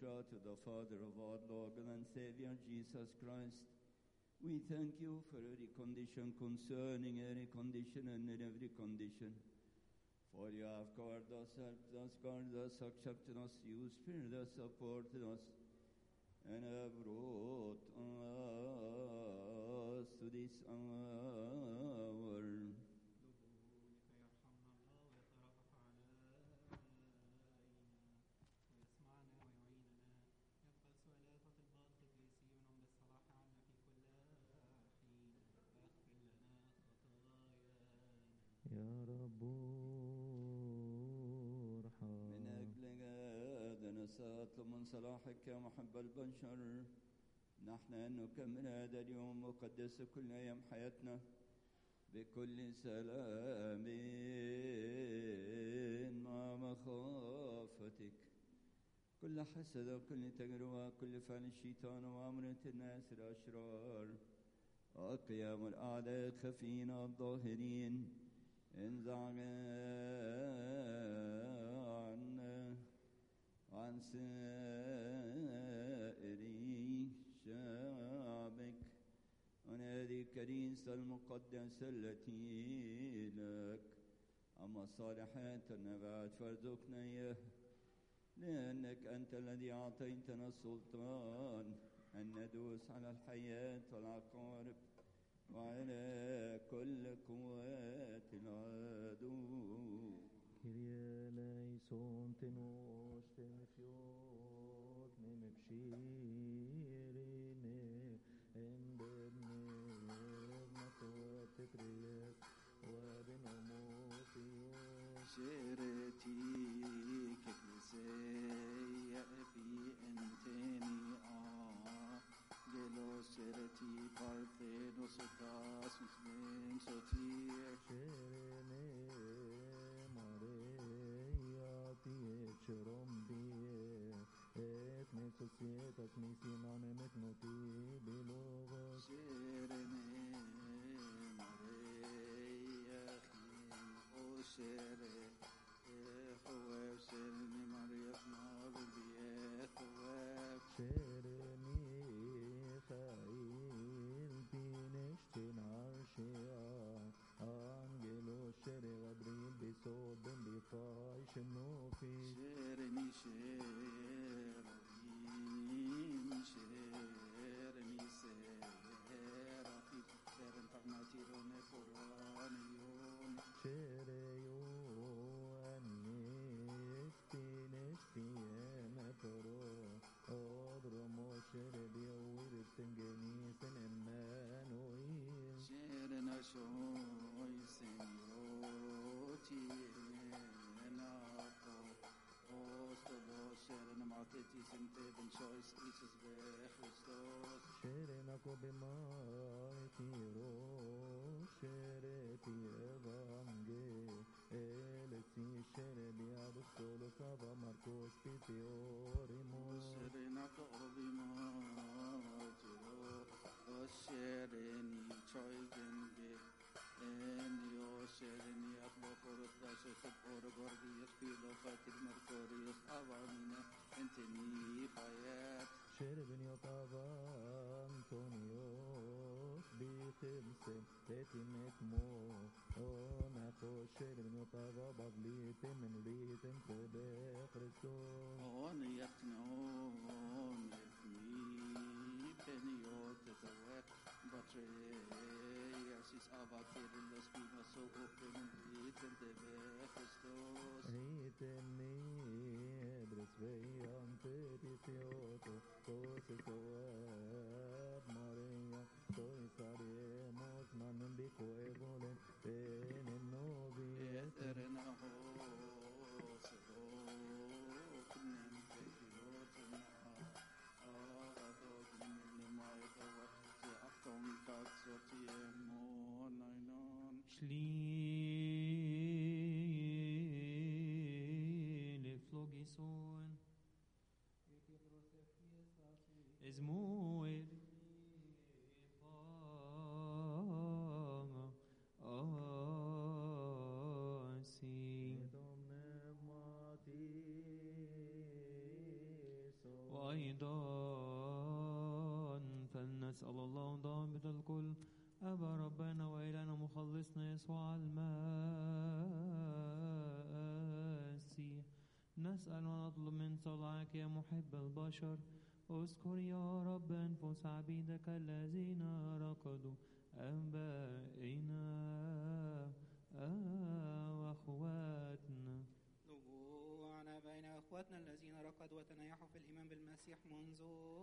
God, to the Father of our Lord and Savior Jesus Christ. We thank you for every condition concerning every condition and in every condition. For you have guarded us, helped us, guarded us, accepted us, you spared us, supported us, and have brought us to this hour. لكي يرحمنا الله ويترأف علينا ويسمعنا ويعيننا يقبل سؤالات أطباء القديسين بالصلاح عنا في كل حين واغفر لنا خطايانا يا رب ارحم من أجل هذا نسأل من صلاحك يا محب البشر نحن أن نكمل هذا اليوم مقدس كل أيام حياتنا بكل سلام مع مخافتك كل حسد وكل تجربة كل فعل الشيطان وأمرة الناس الأشرار وقيام الأعداء الخفين الظاهرين انزع عنا عن سائر شعبك عن هذه الكنيسة المقدسة التي لك أما الصالحات النبات فارزقنا إياه لأنك أنت الذي أعطيتنا السلطان أن ندوس على الحياة والعقارب وعلى كل قوات العدو Kyrie eleison tenos tenfiot ne mepshirine emberne matoat tetriet وبنموتيوس شرتي ككنسية في انتني آه جلو شرتي بارثينوس تاس مسلم سوتير Sherene Maria tie cherombie et me societas mi sinane met noti bilogos شرني ماريا خين او شري خواب شرني ماريا نار بيه خواب Shereni Chail Pineshtin Arshia Angelo Shere Gabriel Besod Ben Bifai Shenofi شيرني شيرني شيرني سيرافي سيرن تغناتي روني قراني يوني Shereyo Anesti Nesti Enaporo Odromo Shere Biawir Tengenis Emmanuel شيرنا شوي سنيوتي ناقو أوستلو شيرنا معطيتي سنتي بن شويس إيسوس بخريستوس Sherenako bemaitiro Shereti evange Elesi sherebiado solo sava Marcos Pitiorimus شيرنا قربي ما ترو وشيرني شوي جنبي اني وشيرني اخبو قرب داشة سبور غورغيوس بيلو فاتر مركوريوس اوامينا انتني فايات Sherebin yotava Antonios Bichimsem Etimet mo Onacho Sherebin yotava Baglitem Enritem Tebe Christos هون يقنعون اثني بنيوت تزوج بطرياسيس ابا كيرلس بما سوء من بيت انتبه خريستوس Ritemi ebres veiam petitioto, cose soeb Maria, soi saremos manem bico egole, tenem novi اثرنا هو سلوك نمتليوتنا آغاثوك من ما يتوقع سيأقتم تاكسوتي مون نينون Schlile flogison Es muer Asi Domne matiso, أيضا فلنسأل الله ضابط الكل أبا ربنا وإلهنا مخلصنا يسوع المسيح نسأل ونطلب من صلاحك يا محب البشر اذكر يا رب أنفس عبيدك الذين رقدوا أبائنا وأخواتنا نبوعنا بين أخواتنا الذين رقدوا وتنيحوا في الإيمان بالمسيح منذ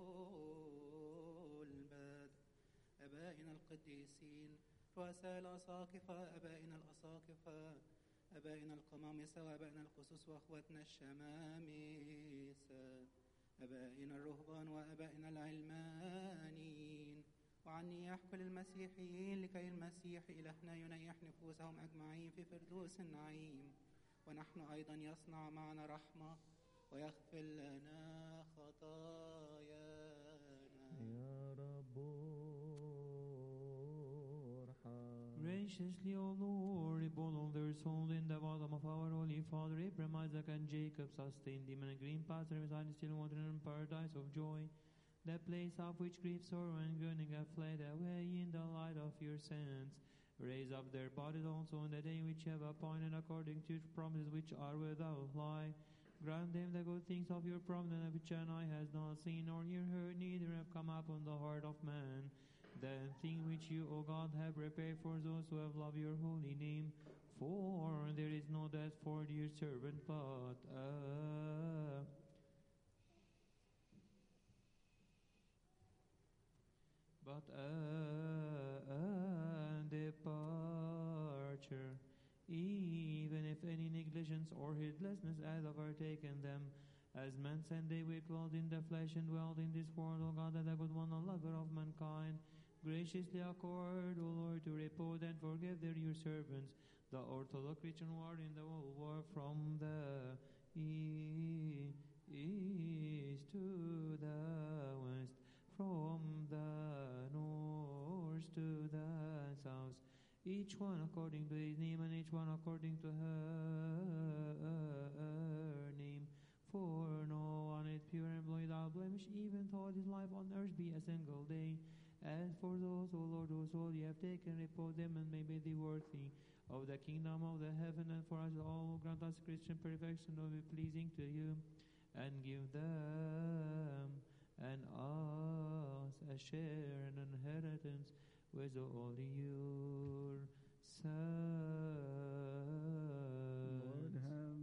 البدء أبائنا القديسين رؤساء الأساقفة أبائنا الأساقفة أبائنا القمامسة وأبائنا القصوص وأخواتنا الشمامسة أبائنا الرهبان وأبائنا العلمانيين وعن نياح كل المسيحيين لكي المسيح إلهنا ينيح نفوسهم أجمعين في فردوس النعيم ونحن أيضا يصنع معنا رحمة ويغفر لنا خطايانا يا رب ارحم Graciously, O Lord, reborn all their souls in the bosom of our Holy Father Abraham, Isaac, and Jacob, sustain them in a green pasture beside the still water and paradise of joy, the place of which grief, sorrow, and groaning have fled away in the light of your saints. Raise up their bodies also in the day which you have appointed according to your promises which are without lie. Grant them the good things of your providence which an eye has not seen nor ear heard, neither have come upon the heart of man. The thing which you, O God, have prepared for those who have loved your holy name. For there is no death for your servant, but uh, but a, a departure. Even if any negligence or heedlessness has overtaken them, as men send they which dwelled in the flesh and dwelled in this world, O God, that the good one, the lover of mankind, graciously accord, O Lord, to repose and forgive their your servants, the Orthodox Christian who are in the whole world from the e- east to the west, from the north to the south, each one according to his name and each one according to her, her name. For no one is pure and without blemish, even though his life on earth be a single day. As for those, O Lord, whose soul you have taken, repose them and may be thee worthy of the kingdom of the heaven, and for us all grant us Christian perfection will be pleasing to you, and give them and us a share and inheritance with all your Lord sons. have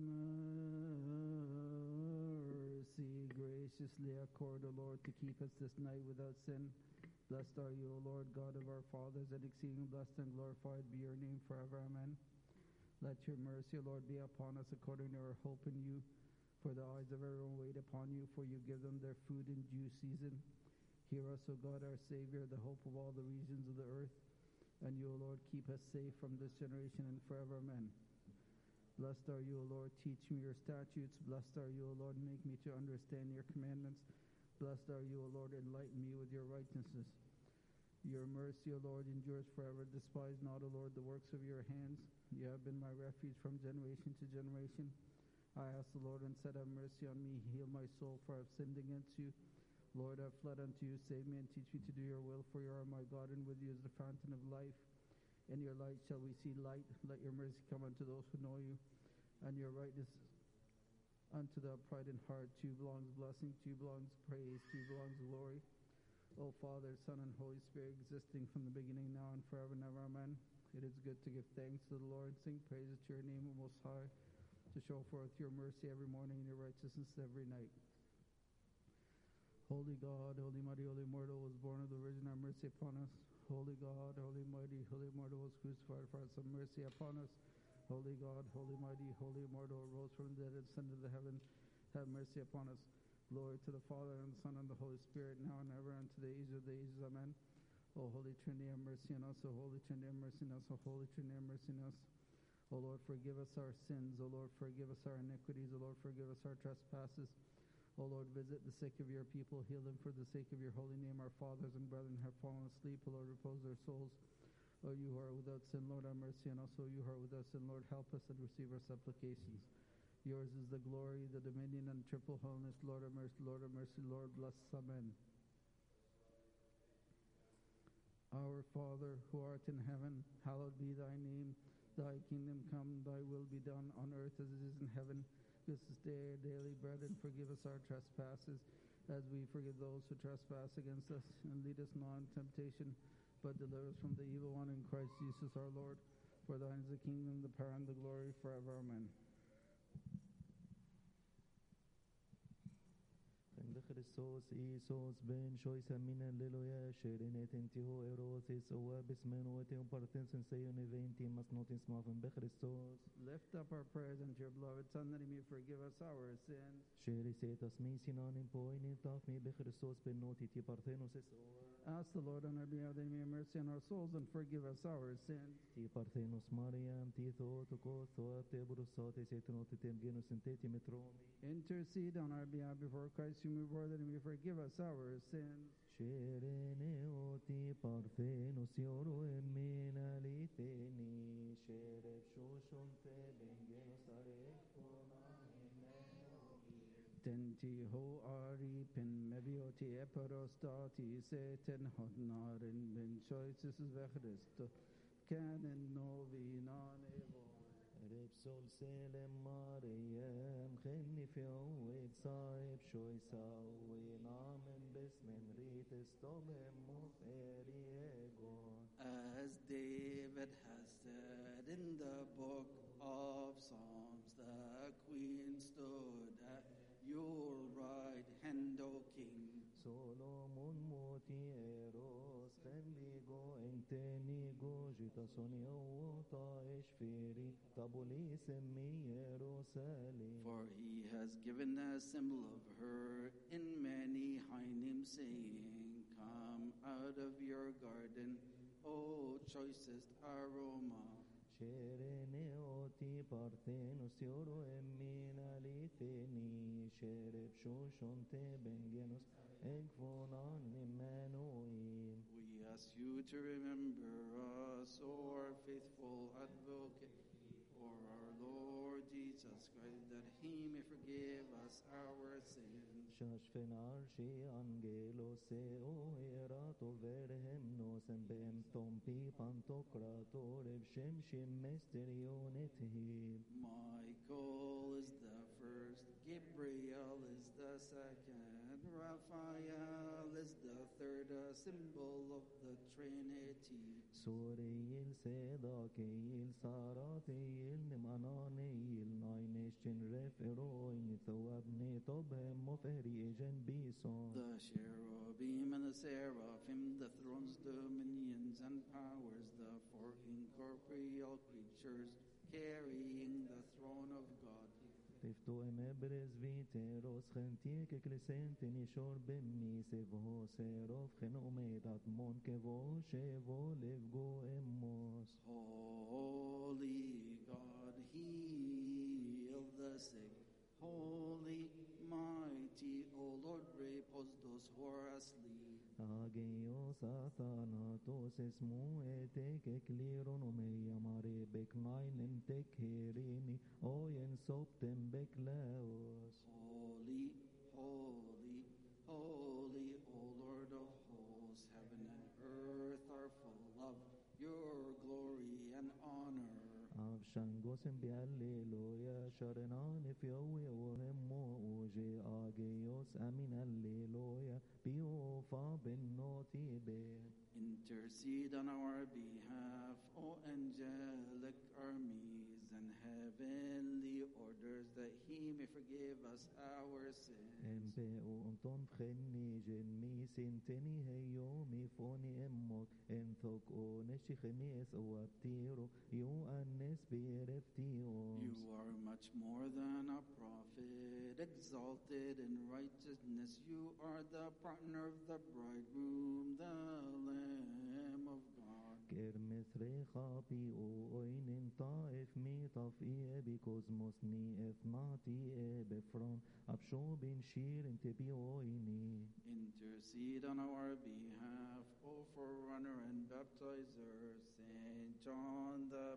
mercy. Graciously accord, O Lord, to keep us this night without sin. Blessed are you, O Lord, God of our fathers, and exceeding blessed and glorified be your name forever. Amen. Let your mercy, O Lord, be upon us according to our hope in you. For the eyes of everyone wait upon you, for you give them their food in due season. Hear us, O God, our Savior, the hope of all the regions of the earth. And you, O Lord, keep us safe from this generation and forever. Amen. Blessed are you, O Lord, teach me your statutes. Blessed are you, O Lord, make me to understand your commandments. Blessed are you, O Lord, enlighten me with your righteousness. Your mercy, O Lord, endures forever. Despise not, O Lord, the works of your hands. You have been my refuge from generation to generation. I asked the Lord and said, Have mercy on me, heal my soul, for I have sinned against you. Lord, I have fled unto you, save me and teach me to do your will, for you are my God, and with you is the fountain of life. In your light shall we see light. Let your mercy come unto those who know you, and your rightness unto the upright in heart. To you belongs blessing, to you belongs praise, to you belongs glory. O Father, Son, and Holy Spirit, existing from the beginning, now and forever and ever. Amen. It is good to give thanks to the Lord, sing praises to your name, O Most High, to show forth your mercy every morning and your righteousness every night. Holy God, holy mighty, holy immortal, was born of the Virgin, have mercy upon us. Holy God, holy mighty, holy immortal, was crucified for us, have mercy upon us. Holy God, holy mighty, holy immortal, rose from the dead and ascended to heaven, have mercy upon us. Glory to the Father and the Son and the Holy Spirit, now and ever, and to the age of the ages. Amen. O Holy Trinity, have mercy on us. O Holy Trinity, have mercy on us. O Holy Trinity, have mercy on us. O Lord, forgive us our sins. O Lord, forgive us our iniquities. O Lord, forgive us our trespasses. O Lord, visit the sick of your people, heal them for the sake of your holy name. Our fathers and brethren have fallen asleep. O Lord, repose their souls. O you who are without sin, Lord, have mercy on us. O you who are without sin, Lord, help us and receive our supplications. Yours is the glory, the dominion, and triple wholeness. Lord of mercy, Lord of mercy, Lord bless. Amen. Our Father, who art in heaven, hallowed be thy name. Thy kingdom come, thy will be done on earth as it is in heaven. Give us this day our daily bread, and forgive us our trespasses, as we forgive those who trespass against us. And lead us not into temptation, but deliver us from the evil one in Christ Jesus our Lord. For thine is the kingdom, the power, and the glory forever. Amen. En de Christos Iisus ben shoisa min alleluia sherinet intiho erosis oa bismen ote un partens en seyon eventi mas notin smafen be Christos Lift up our prayers unto your beloved Son, that he may forgive us our sins. sheri setas mi sinan in poin in taf mi be Christos ben noti ti parthenos es oa Ask the Lord on our behalf that he may have mercy on our souls and forgive us our sins. ti parthenos Mariam ti thotoko thoa te brusote setenoti tem genus in teti metromi Intercede on our behalf before Christ, whom we bore, that he may forgive us our sins. Sherene oti parthenos yoro emin alitheni Sheref shoshon te bengenos aref Tenti ho ari pin mebioti eperostati seten hodnarin bin choices vechristo canon novinan evo. Repsol selem Mariam Chenni fi awed saib shoy sawi namen besmen rites tobem moferi egon As David has said in the book of Psalms, the queen stood at your right hand, O King. Solomon moti eros Chelligo entenigo Jita soni awota eshfiri Tabuli semmi Jerusalem For he has given a symbol of her in many hymns, saying, Come out of your garden, O choicest aroma. Sherene oti parthenos yoro emmin alitheni Shereb shoshon te bengenos egfonan Emmanuel We ask you to remember us, O our faithful advocate, for our Lord Jesus Christ, that he may forgive us our sins. Shashfen arshi angelos o erato verhem nosem bem tompi pantokrator evshem shim mesterionet him Michael is the first, Gabriel is the second, Raphael is the third, a symbol of the Trinity. Soreyil sedakeil sarateil nimananeyil naineshchin referoin thawabne tobhem moferi ejen bison The cherubim and the seraphim, the thrones, dominions, and powers, the four incorporeal creatures carrying the throne of God. Tiftu emebres viteros gentie que crescente ni shor bemmi sevo serov gen omedat mon kevo shevo levgo emos Holy God, heal the sick. Holy, mighty, O Lord, repose those who are asleep. Ageo sathanatos esmu etek ekliron omeia mare bek nainen tek herimi oyen soptem bek laos Holy, holy, holy, O Lord of hosts, heaven and earth are full of your glory and honor. Avshangosem bi alleluia sharenan fiowe ohemmo oje ageos amin alleluia biofa ben noti be Intercede on our behalf, O angelic armies and heavenly orders, that he may forgive us our sins. Empe unton frenni genmi sinteni heyo mi foni emmot enthok o neshichemi es o aptiro yo annes bireftios You are much more than a prophet, exalted in righteousness. You are the partner of the bridegroom, the Lamb of God. Kermes rechapi o oinin taif mi tafie bikosmos ni efnati e befron apsho bin shir tebi oini Intercede on our behalf, O forerunner and baptizer, Saint John the Baptist.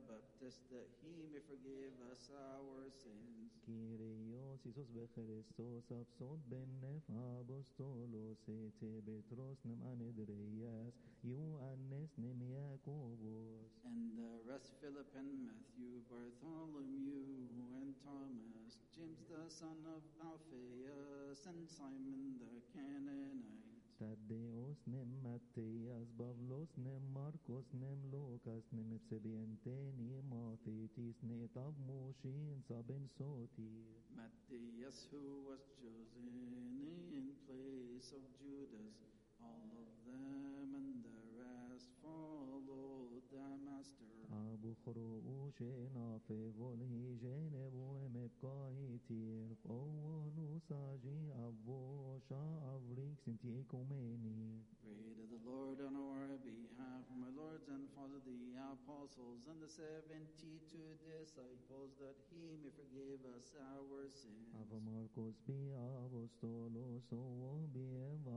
justice, that he may forgive us our sins. Kyrios Iisus be Christos absot ben nef apostolos ete Petros nem Anedreas Ioannes nem Jacobos And the rest Philip and Matthew, Bartholomew and Thomas, James the son of Alphaeus, and Simon the Canaanite. Taddeos nem Matthias Pavlos nem Marcos nem Lucas nem Sepsienteni Mathetis ne tav Moshin saben sotir Matthias, who was chosen in place of Judas, all of them and the rest followed the Master. Abu خروشين أفضل هيجين بوهم بقايتير فوانو ساجي أبو شا أفريك سنتي إيكوميني Pray to the Lord on our behalf, my lords and fathers, the apostles and the seventy-two disciples, that he may forgive us our sins. Ava Marcos bi apostolos o bi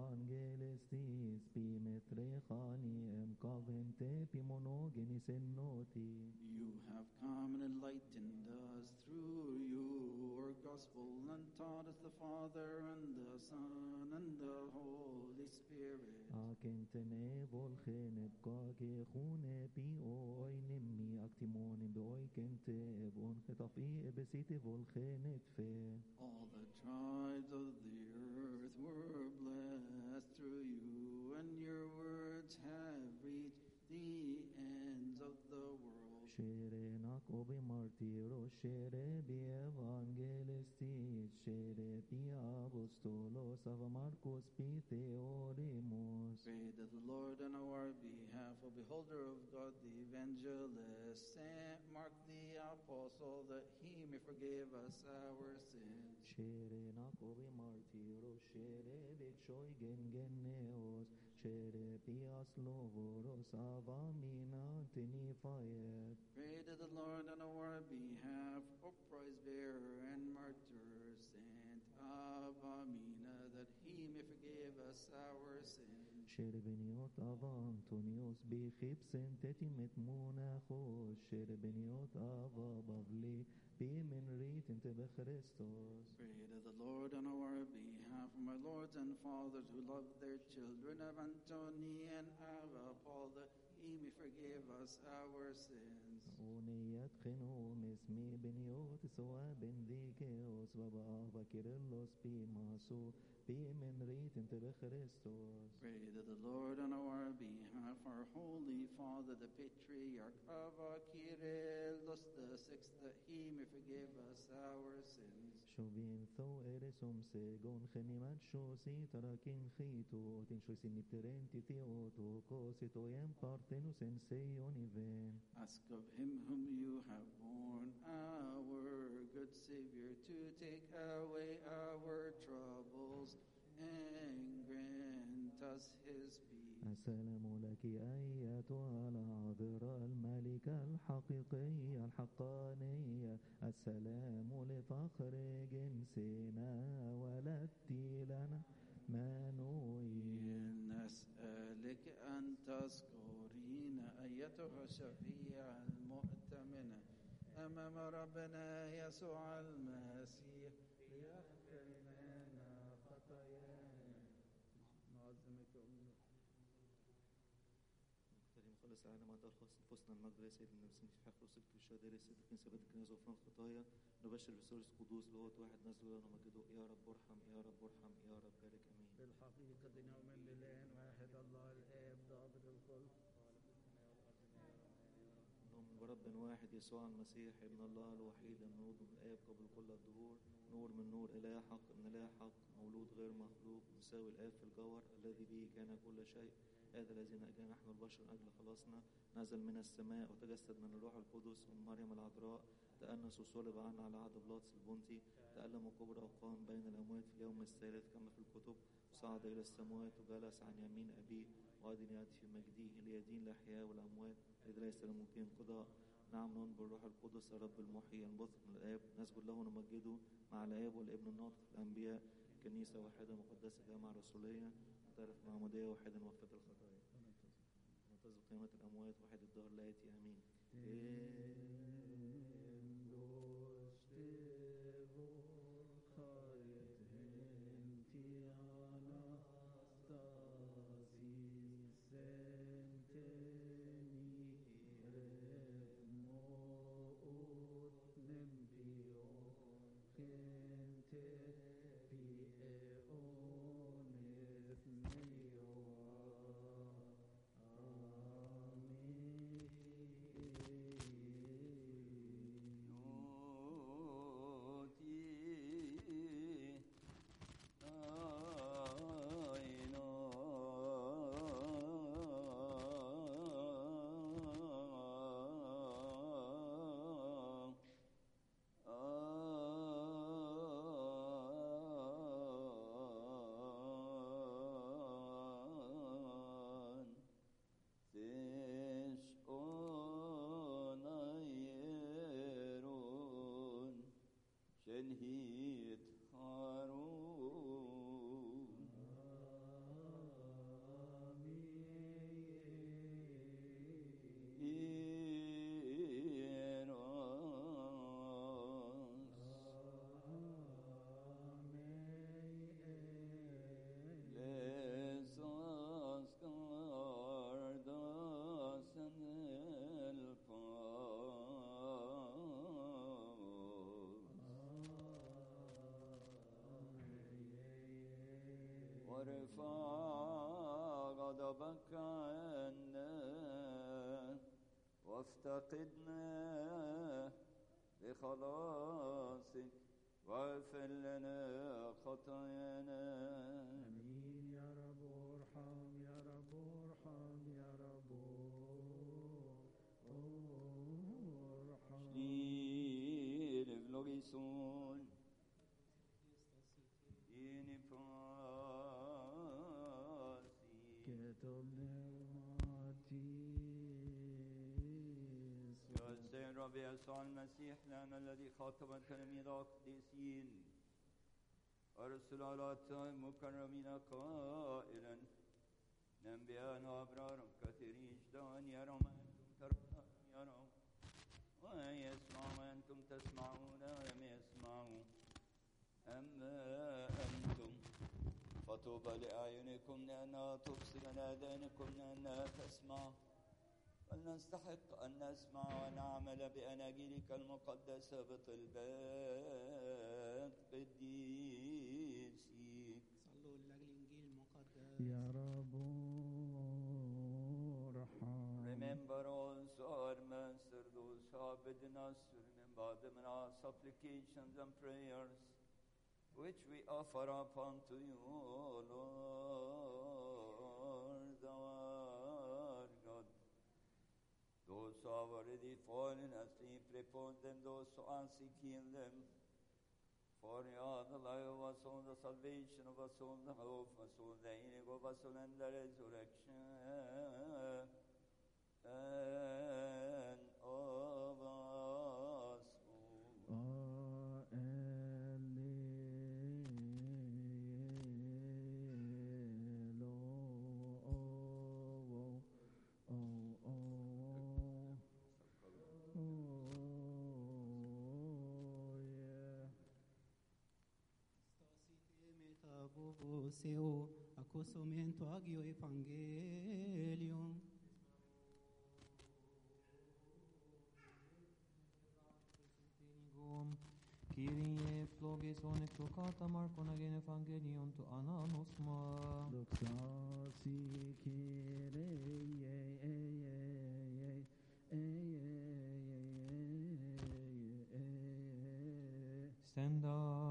evangelistis bi metrechani em kavente pi monogenis en noti You have come and enlightened us through your gospel and taught us the Father and the Son and the Holy Spirit. Akentene volchen bkake khune bi oi nimmi aktimon bi oi kente bon khetafi besite volchen fe All the tribes of the earth were blessed through you, and your words have reached the ends of the world. Shere nak obi martiro shere bi evangelistis shere bi apostolos ava Marcos bi theorimus Pray to the Lord on our behalf, O beholder of God, the evangelist, Saint Mark the apostle, that he may forgive us our sins. Shere nak obi martiro shere bi choi gen geneos shere bi aslovoros ava mina tini fayet Pray to the Lord on our behalf, O prize bearer and martyr, Saint Avamina, that he may forgive us our sins. Shere beniot ava Antonios bi chipsen tetimet monachos Shere beniot ava bavli bi menrit inte be Christos Pray to the Lord on our behalf, my lords and fathers who love their children of Antony and Ava Paul, that he may forgive us our sins. Uniyat khinum ismi beniot soa bendikeos Vaba kirillos bi masu bi menrit inte be Christos Pray to the Lord on our behalf, our holy father, the patriarch of Kyrillus the sixth, that he may forgive us our sins. Shobin tho eresum segon chenimat shosi tarakin chito tin shosi nipterenti theoto cosito yem partenus en seion even Ask of him whom you have borne, our good Savior, to take away our troubles and grant us his peace. السلام لك أيتها العذراء الملكة الحقيقية الحقانية السلام لفخر جنسنا ولدت لنا منوي نسألك أن تذكرين أيتها الشفيعة المؤتمنة أمام ربنا يسوع المسيح ليغفر لنا خطايانا نعظمك أمنا كريم خلص العالم ما ترخص نفوسنا المجد يا سيدنا المسيح في حق وسلك الشهداء يا سيدنا كنيسة بيت الكنيسة وفران خطايا نبشر بسورة قدوس لغة واحد نزل لنا مجده يا رب ارحم يا رب ارحم يا رب بارك امين بالحقيقة نؤمن بالآن واحد الله الآب ضابط الخلق نؤمن برب واحد يسوع المسيح ابن الله الوحيد المولود من الآب قبل كل الدهور نور من نور إله حق من إله حق مولود غير مخلوق مساوي الآب في الجوهر الذي به كان كل شيء هذا الذي نأجى نحن البشر من أجل خلاصنا نزل من السماء وتجسد من الروح القدس من مريم العذراء تأنس وصلب عنا على عهد بلاطس البنطي تألم وكبر وقام بين الأموات في اليوم الثالث كما في الكتب صعد إلى السماوات وجلس عن يمين أبيه وأذن يأتي في مجده ليدين الأحياء والأموات إذ ليس لممكن قضاء نعم نؤمن بالروح القدس الرب المحيي المبث من الآب نسجد له ونمجده مع الآب والابن الناطق في الأنبياء كنيسة واحدة مقدسة جامعة رسولية نعترف معمودية واحدة وفاة الخطايا ننتظر قيامة الأموات واحد الدهر لا يأتي آمين نوتي آينا آن تش أونايرون شنهيت هارون Lesas cardas en el وارفع غضبك عنا وافتقدنا بخلاصك واغفر لنا خطايانا آمين يا رب ارحم يا رب ارحم يا رب ارحم Slir vlogison Ini pasi كتب نعمتي يا سيد رب يسوع المسيح لنا الذي خاطب التلاميذ القديسين أرسل على المكرمين قائلا أنبياء وأبرار كثيرين جدا يروا ما أنتم ترون يروا ويسمعوا ما أنتم تسمعون ولم يسمعوا أما أنتم فطوبى لأعينكم لأنها تبصر لآذانكم لأنها تسمع فلنستحق أن نسمع ونعمل بأناجيلك المقدسة بطلبات قديسيك صلوا لأجل الإنجيل المقدس يا رب ارحم Remember also our Master, those who have bidden us to remember them in our supplications and prayers, which we offer up unto you, O Lord our God. Those who have already fallen asleep, repose them, those who are sick, heal them. For you are the life of us all, the salvation of us all, the hope of us all, the healing of us all, and the resurrection and of us all. Metabuseo, accosumento agio evangelium. Gum, Kyrie flogeson exocata Marcon again evangelion to ananosma. Stand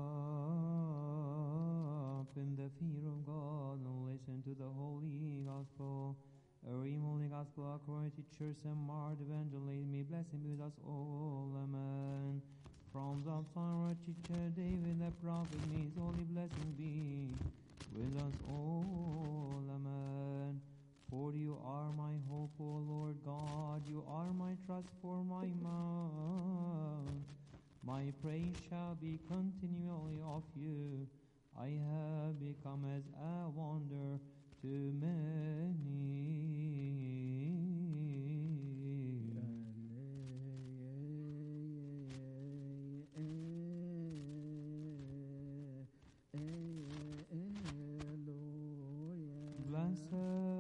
up in the fear of God and listen to the holy gospel. A ream holy gospel according to church and marred evangelist, may blessing be with us all. Amen. From the Psalm teacher David the prophet, may his holy blessing be with us all. Amen. For you are my hope, O Lord God, you are my trust for my mouth. My praise shall be continually of you. I have become as a wonder to many. Blessed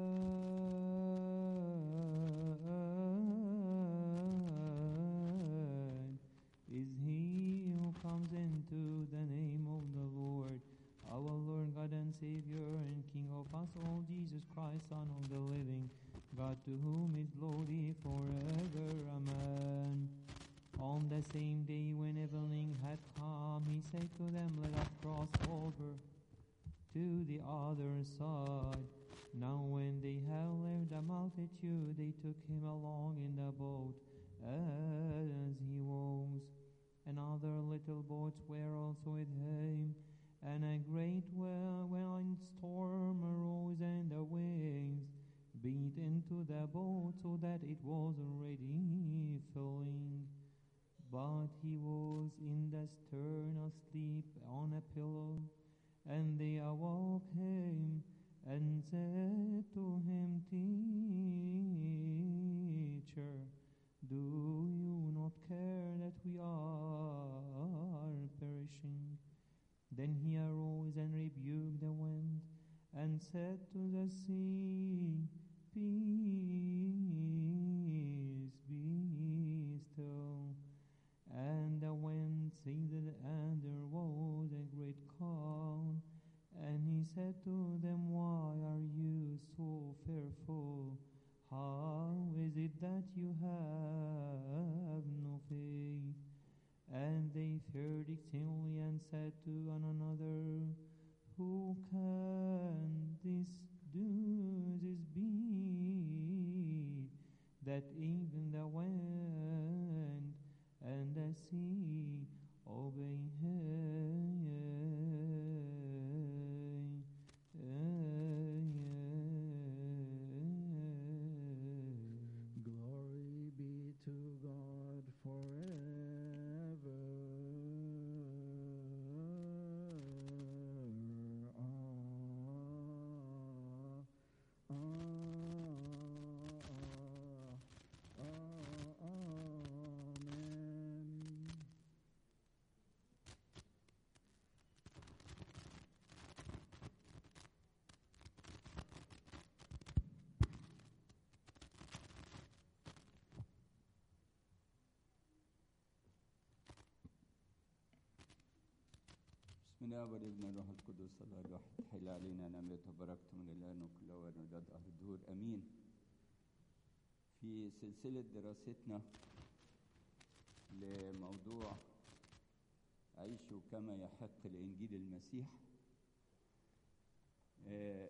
is he who comes into the name of the Lord, our Lord God and Savior and King of us all, Jesus Christ, Son of the living God, to whom is glory forever. Amen. On the same day when evening had come, he said to them, Let us cross over to the other side. Now, when they had left the multitude, they took him along in the boat as he was. And other little boats were also with him. And a great well, wind storm arose, and the waves beat into the boat so that it was already filling. But he was in the stern asleep on a pillow. And they awoke him and said to him, Teacher, do you not care that we are perishing? Then he arose and rebuked the wind and said to the sea, Peace, be still. And the wind ceased, and there was a great calm. And he said to them, Why are you so fearful? How is it that you have no faith? And they feared exceedingly and said to one another, Who can this do this be? That even the wind and the sea obey him. Glory be to God forever. Ah, ah, ah, ah, Amen. بسم الله والابن والروح القدس الله الواحد حل علينا نعمته وبركته من الان وكل اوان وداد اهل الدهور امين في سلسله دراستنا لموضوع عيشوا كما يحق لانجيل المسيح آه،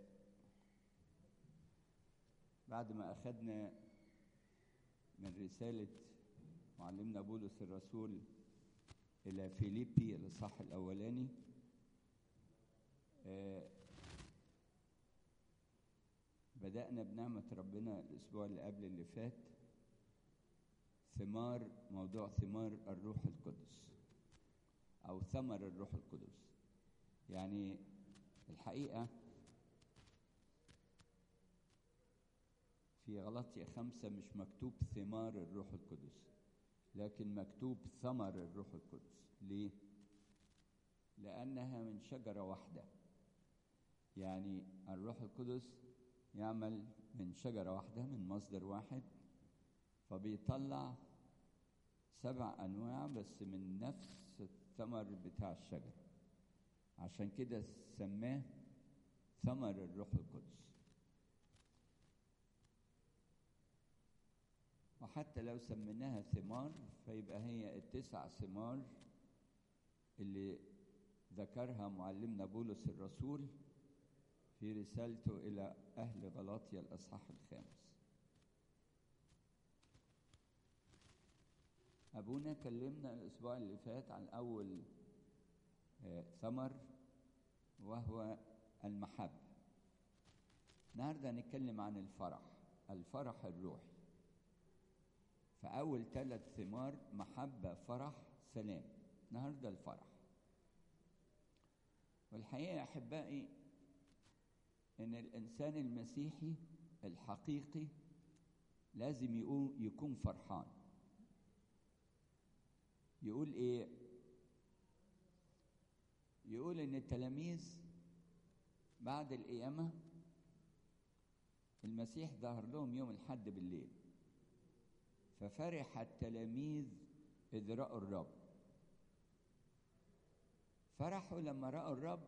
بعد ما اخذنا من رساله معلمنا بولس الرسول الى فيليبي الاصحاح الاولاني آه، بدأنا بنعمة ربنا الأسبوع اللي قبل اللي فات ثمار موضوع ثمار الروح القدس أو ثمر الروح القدس يعني الحقيقة في غلطية خمسة مش مكتوب ثمار الروح القدس لكن مكتوب ثمر الروح القدس ليه؟ لأنها من شجرة واحدة يعني الروح القدس يعمل من شجرة واحدة من مصدر واحد فبيطلع سبع أنواع بس من نفس الثمر بتاع الشجرة عشان كده سماه ثمر الروح القدس وحتى لو سميناها ثمار فيبقى هي التسع ثمار اللي ذكرها معلمنا بولس الرسول في رسالته إلى أهل غلاطيا الأصحاح الخامس أبونا كلمنا الأسبوع اللي فات عن أول آه، ثمر وهو المحبة النهاردة هنتكلم عن الفرح الفرح الروحي فأول ثلاث ثمار محبة فرح سلام النهاردة الفرح والحقيقة يا أحبائي ان الانسان المسيحي الحقيقي لازم يقو- يكون فرحان يقول ايه يقول ان التلاميذ بعد القيامه المسيح ظهر لهم يوم الحد بالليل ففرح التلاميذ إذ رأوا الرب فرحوا لما رأوا الرب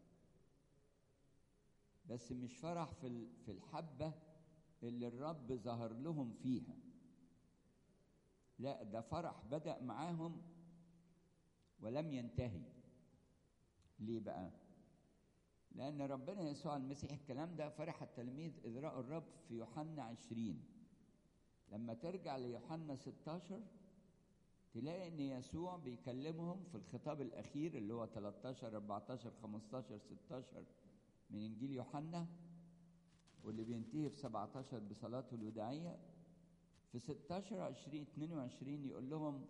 بس مش فرح في ال- في الحبة اللي الرب ظهر لهم فيها لا ده فرح بدأ معاهم ولم ينتهي ليه بقى لأن ربنا يسوع المسيح الكلام ده فرح التلاميذ إذ رأوا الرب في يوحنا عشرين لما ترجع ليوحنا 16 تلاقي ان يسوع بيكلمهم في الخطاب الاخير اللي هو 13 14 15 16 من انجيل يوحنا واللي بينتهي في 17 بصلاته الوداعيه في 16 20 22 يقول لهم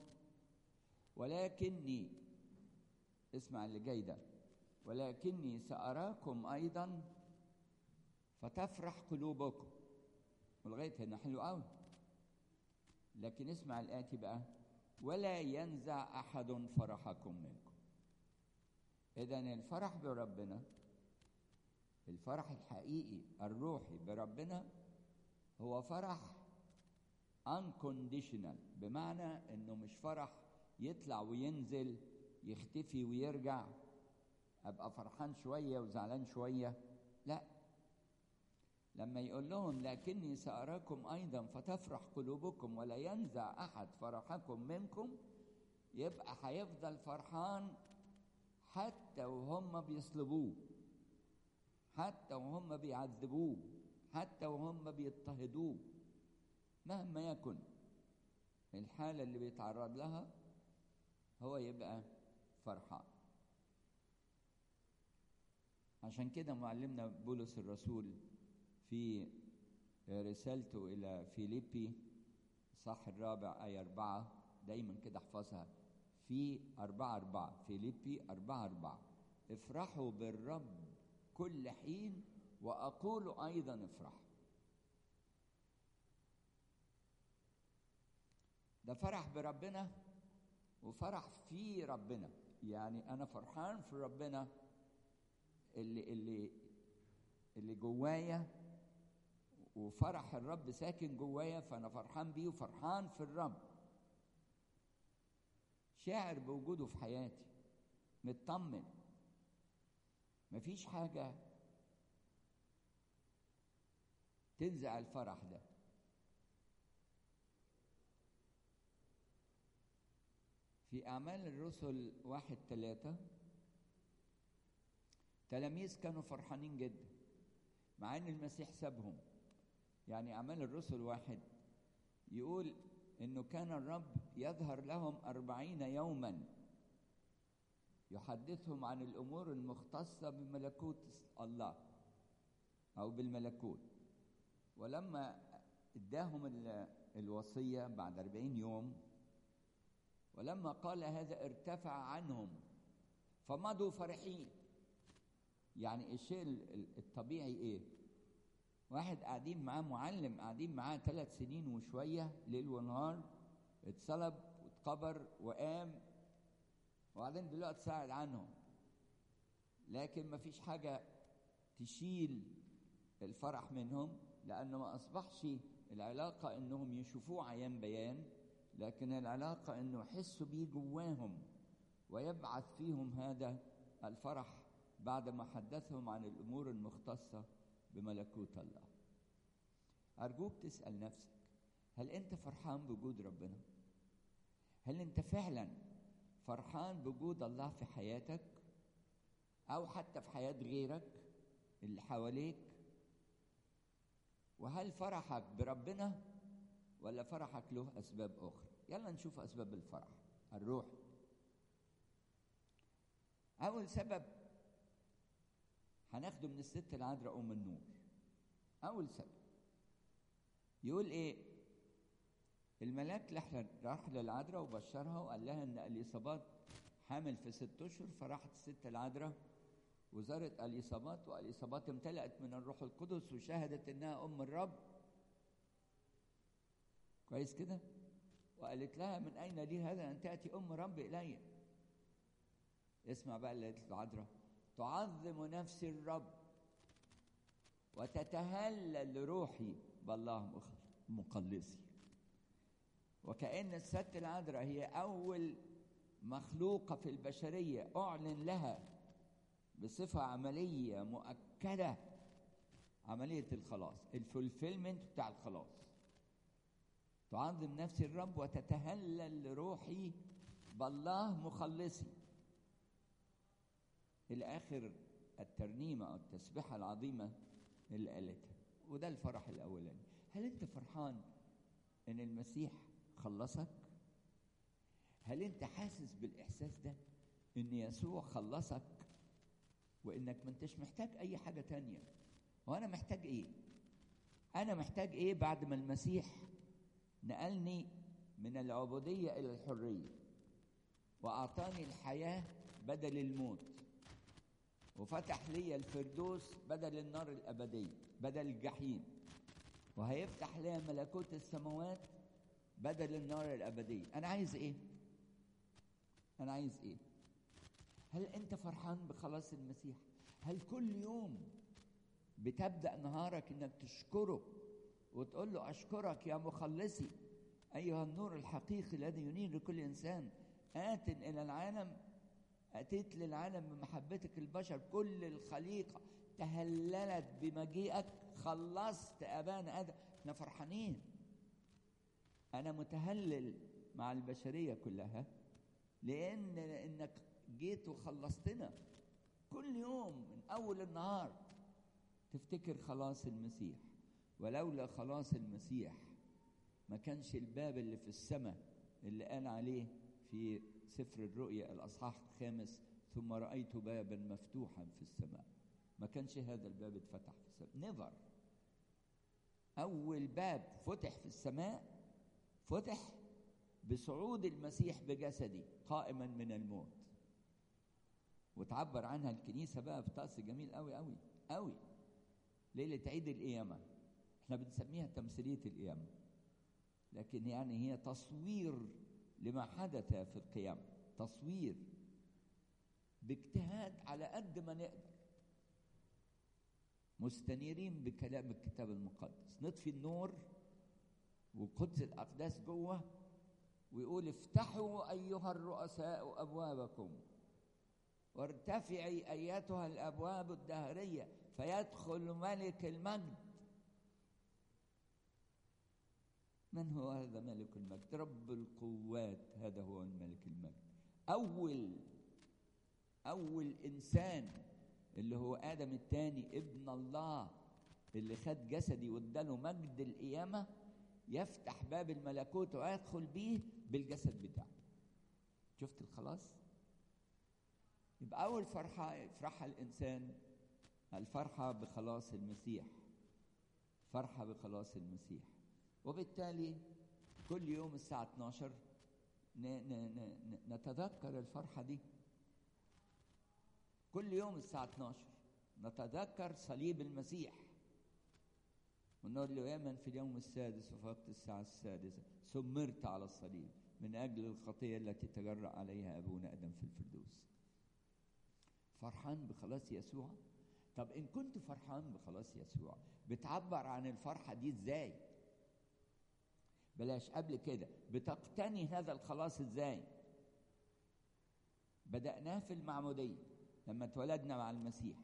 ولكني اسمع اللي جاي ده ولكني ساراكم ايضا فتفرح قلوبكم ولغايه هنا حلو قوي لكن اسمع الآتي بقى ولا ينزع أحد فرحكم منكم إذا الفرح بربنا الفرح الحقيقي الروحي بربنا هو فرح unconditional بمعنى انه مش فرح يطلع وينزل يختفي ويرجع ابقى فرحان شويه وزعلان شويه لا لما يقول لهم لكني سأراكم أيضا فتفرح قلوبكم ولا ينزع أحد فرحكم منكم يبقى هيفضل فرحان حتى وهم بيصلبوه حتى وهم بيعذبوه حتى وهم بيضطهدوه مهما يكن الحالة اللي بيتعرض لها هو يبقى فرحان عشان كده معلمنا بولس الرسول في رسالته إلى فيليبي صح الرابع آية أربعة دايما كده احفظها في أربعة أربعة فيليبي أربعة أربعة افرحوا بالرب كل حين وأقول أيضا افرحوا ده فرح بربنا وفرح في ربنا يعني أنا فرحان في ربنا اللي اللي اللي جوايا وفرح الرب ساكن جوايا فانا فرحان بيه وفرحان في الرب شاعر بوجوده في حياتي مطمن مفيش حاجة تنزع الفرح ده في أعمال الرسل واحد ثلاثة تلاميذ كانوا فرحانين جدا مع ان المسيح سابهم يعني اعمال الرسل واحد يقول انه كان الرب يظهر لهم أربعين يوما يحدثهم عن الامور المختصه بملكوت الله او بالملكوت ولما اداهم ال- الوصيه بعد أربعين يوم ولما قال هذا ارتفع عنهم فمضوا فرحين يعني الشيء ال- ال- الطبيعي ايه واحد قاعدين معاه معلم قاعدين معاه ثلاث سنين وشوية ليل ونهار اتصلب واتقبر وقام وبعدين دلوقتي ساعد عنهم لكن ما فيش حاجة تشيل الفرح منهم لأنه ما أصبحش العلاقة إنهم يشوفوه عيان بيان لكن العلاقة إنه يحسوا بيه جواهم ويبعث فيهم هذا الفرح بعد ما حدثهم عن الامور المختصه بملكوت الله ارجوك تسال نفسك هل انت فرحان بوجود ربنا هل انت فعلا فرحان بوجود الله في حياتك او حتى في حياه غيرك اللي حواليك وهل فرحك بربنا ولا فرحك له اسباب اخرى يلا نشوف اسباب الفرح الروحي اول سبب هناخده من الست العذراء ام النور اول سبب يقول ايه الملاك لح- راح للعذراء وبشرها وقال لها ان اليصابات حامل في ست اشهر فراحت الست العذراء وزارت اليصابات واليصابات امتلأت من الروح القدس وشهدت انها ام الرب كويس كده وقالت لها من اين لي هذا ان تاتي ام رب الي اسمع بقى اللي قالت له العذراء تعظم نفسي الرب وتتهلل روحي بالله مخ- مخلصي وكأن الست العذراء هي أول مخلوقة في البشرية أعلن لها بصفة عملية مؤكدة عملية الخلاص الفولفيلمنت بتاع الخلاص تعظم نفسي الرب وتتهلل روحي بالله مخلصي إلى آخر الترنيمة أو التسبيحة العظيمة اللي قالتها وده الفرح الأولاني هل أنت فرحان إن المسيح خلصك؟ هل أنت حاسس بالإحساس ده إن يسوع خلصك وإنك ما أنتش محتاج أي حاجة تانية وأنا محتاج إيه؟ أنا محتاج إيه بعد ما المسيح نقلني من العبودية إلى الحرية وأعطاني الحياة بدل الموت وفتح لي الفردوس بدل النار الأبدية بدل الجحيم وهيفتح لي ملكوت السماوات بدل النار الأبدية أنا عايز إيه؟ أنا عايز إيه؟ هل أنت فرحان بخلاص المسيح؟ هل كل يوم بتبدأ نهارك إنك تشكره وتقول له أشكرك يا مخلصي أيها النور الحقيقي الذي ينير لكل إنسان آت إلى العالم أتيت للعالم بمحبتك البشر كل الخليقة تهللت بمجيئك خلصت أبانا آدم احنا فرحانين أنا متهلل مع البشرية كلها لأن إنك جيت وخلصتنا كل يوم من أول النهار تفتكر خلاص المسيح ولولا خلاص المسيح ما كانش الباب اللي في السماء اللي قال عليه في سفر الرؤيا الأصحاح الخامس ثم رأيت بابا مفتوحا في السماء ما كانش هذا الباب اتفتح في السماء نيفر أول باب فتح في السماء فتح بصعود المسيح بجسدي قائما من الموت وتعبر عنها الكنيسة بقى بطقس جميل قوي قوي قوي ليلة عيد القيامة احنا بنسميها تمثيلية القيامة لكن يعني هي تصوير لما حدث في القيامة تصوير باجتهاد على قد ما نقدر مستنيرين بكلام الكتاب المقدس نطفي النور وقدس الأقداس جوه ويقول افتحوا أيها الرؤساء أبوابكم وارتفعي أيتها الأبواب الدهرية فيدخل ملك المجد من هو هذا ملك المجد رب القوات هذا هو الملك المجد أول أول إنسان اللي هو آدم الثاني ابن الله اللي خد جسدي واداله مجد القيامة يفتح باب الملكوت ويدخل بيه بالجسد بتاعه شفت الخلاص يبقى أول فرحة يفرحها الإنسان الفرحة بخلاص المسيح فرحة بخلاص المسيح وبالتالي كل يوم الساعة 12 ن- ن- ن- نتذكر الفرحة دي كل يوم الساعة 12 نتذكر صليب المسيح ونقول له يمن في اليوم السادس وفي وقت الساعة السادسة سمرت على الصليب من أجل الخطية التي تجرأ عليها أبونا آدم في الفردوس فرحان بخلاص يسوع طب إن كنت فرحان بخلاص يسوع بتعبر عن الفرحة دي إزاي بلاش قبل كده بتقتني هذا الخلاص إزاي بدأناه في المعمودية لما اتولدنا مع المسيح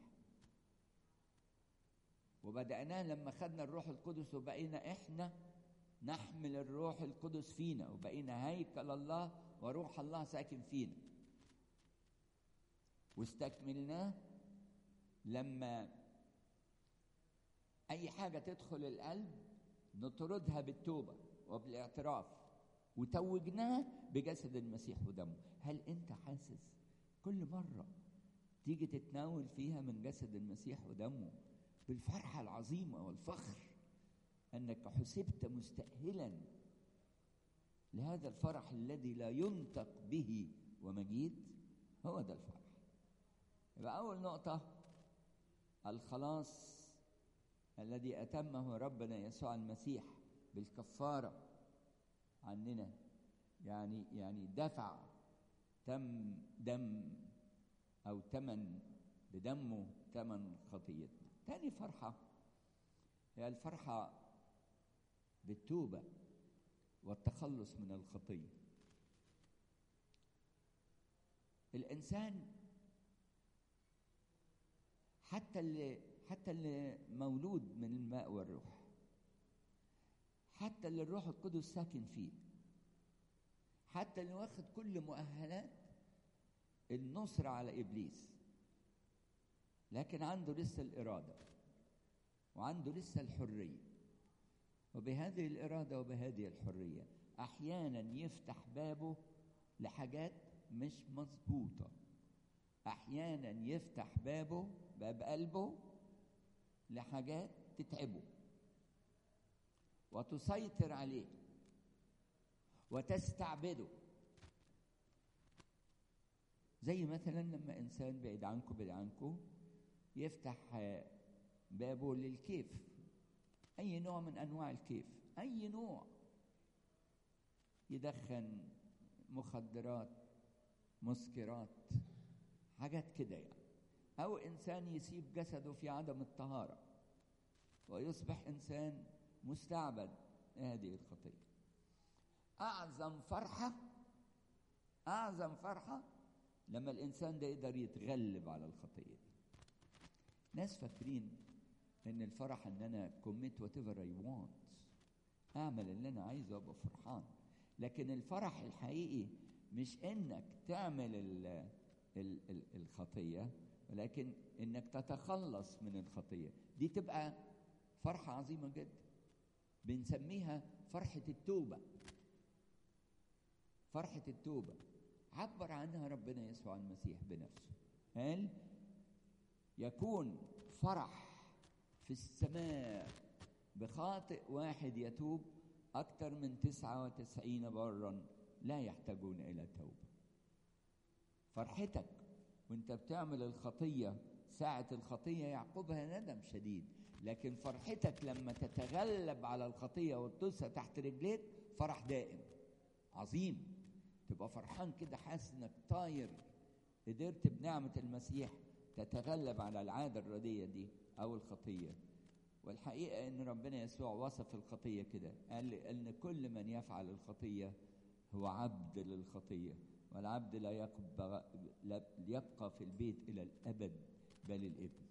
وبدأناه لما خدنا الروح القدس وبقينا إحنا نحمل الروح القدس فينا وبقينا هيكل الله وروح الله ساكن فينا واستكملناه لما أي حاجة تدخل القلب نطردها بالتوبة وبالاعتراف وتوجناه بجسد المسيح ودمه هل أنت حاسس كل مرة تيجي تتناول فيها من جسد المسيح ودمه بالفرحة العظيمة والفخر أنك حسبت مستأهلا لهذا الفرح الذي لا ينطق به ومجيد هو ده الفرح يبقى أول نقطة الخلاص الذي أتمه ربنا يسوع المسيح بالكفارة عننا يعني يعني دفع تم دم أو تمن بدمه تمن خطيتنا تاني فرحة هي الفرحة بالتوبة والتخلص من الخطية الإنسان حتى اللي حتى اللي مولود من الماء والروح حتى اللي الروح القدس ساكن فيه حتى اللي واخد كل مؤهلات النصرة على إبليس لكن عنده لسه الإرادة وعنده لسه الحرية وبهذه الإرادة وبهذه الحرية أحيانا يفتح بابه لحاجات مش مظبوطة أحيانا يفتح بابه باب قلبه لحاجات تتعبه وتسيطر عليه وتستعبده زي مثلا لما انسان بعيد عنكم بعيد عنكم يفتح بابه للكيف اي نوع من انواع الكيف اي نوع يدخن مخدرات مسكرات حاجات كده يعني او انسان يسيب جسده في عدم الطهاره ويصبح انسان مستعبد هذه الخطيه اعظم فرحه اعظم فرحه لما الانسان ده يقدر يتغلب على الخطيه دي ناس فاكرين ان الفرح ان انا كوميت وات ايفر اي وانت اعمل اللي انا عايزه وابقى فرحان لكن الفرح الحقيقي مش انك تعمل ال ال ال الخطيه ولكن انك تتخلص من الخطيه دي تبقى فرحه عظيمه جدا بنسميها فرحه التوبه فرحه التوبه عبر عنها ربنا يسوع المسيح بنفسه قال يكون فرح في السماء بخاطئ واحد يتوب أكثر من تسعة وتسعين برا لا يحتاجون إلى توبة فرحتك وانت بتعمل الخطية ساعة الخطية يعقبها ندم شديد لكن فرحتك لما تتغلب على الخطية وتدوسها تحت رجليك فرح دائم عظيم تبقى فرحان كده حاسس انك طاير قدرت بنعمة المسيح تتغلب على العادة الردية دي أو الخطية والحقيقة إن ربنا يسوع وصف الخطية كده قال إن كل من يفعل الخطية هو عبد للخطية والعبد لا يبقى, لا يبقى في البيت إلى الأبد بل الابن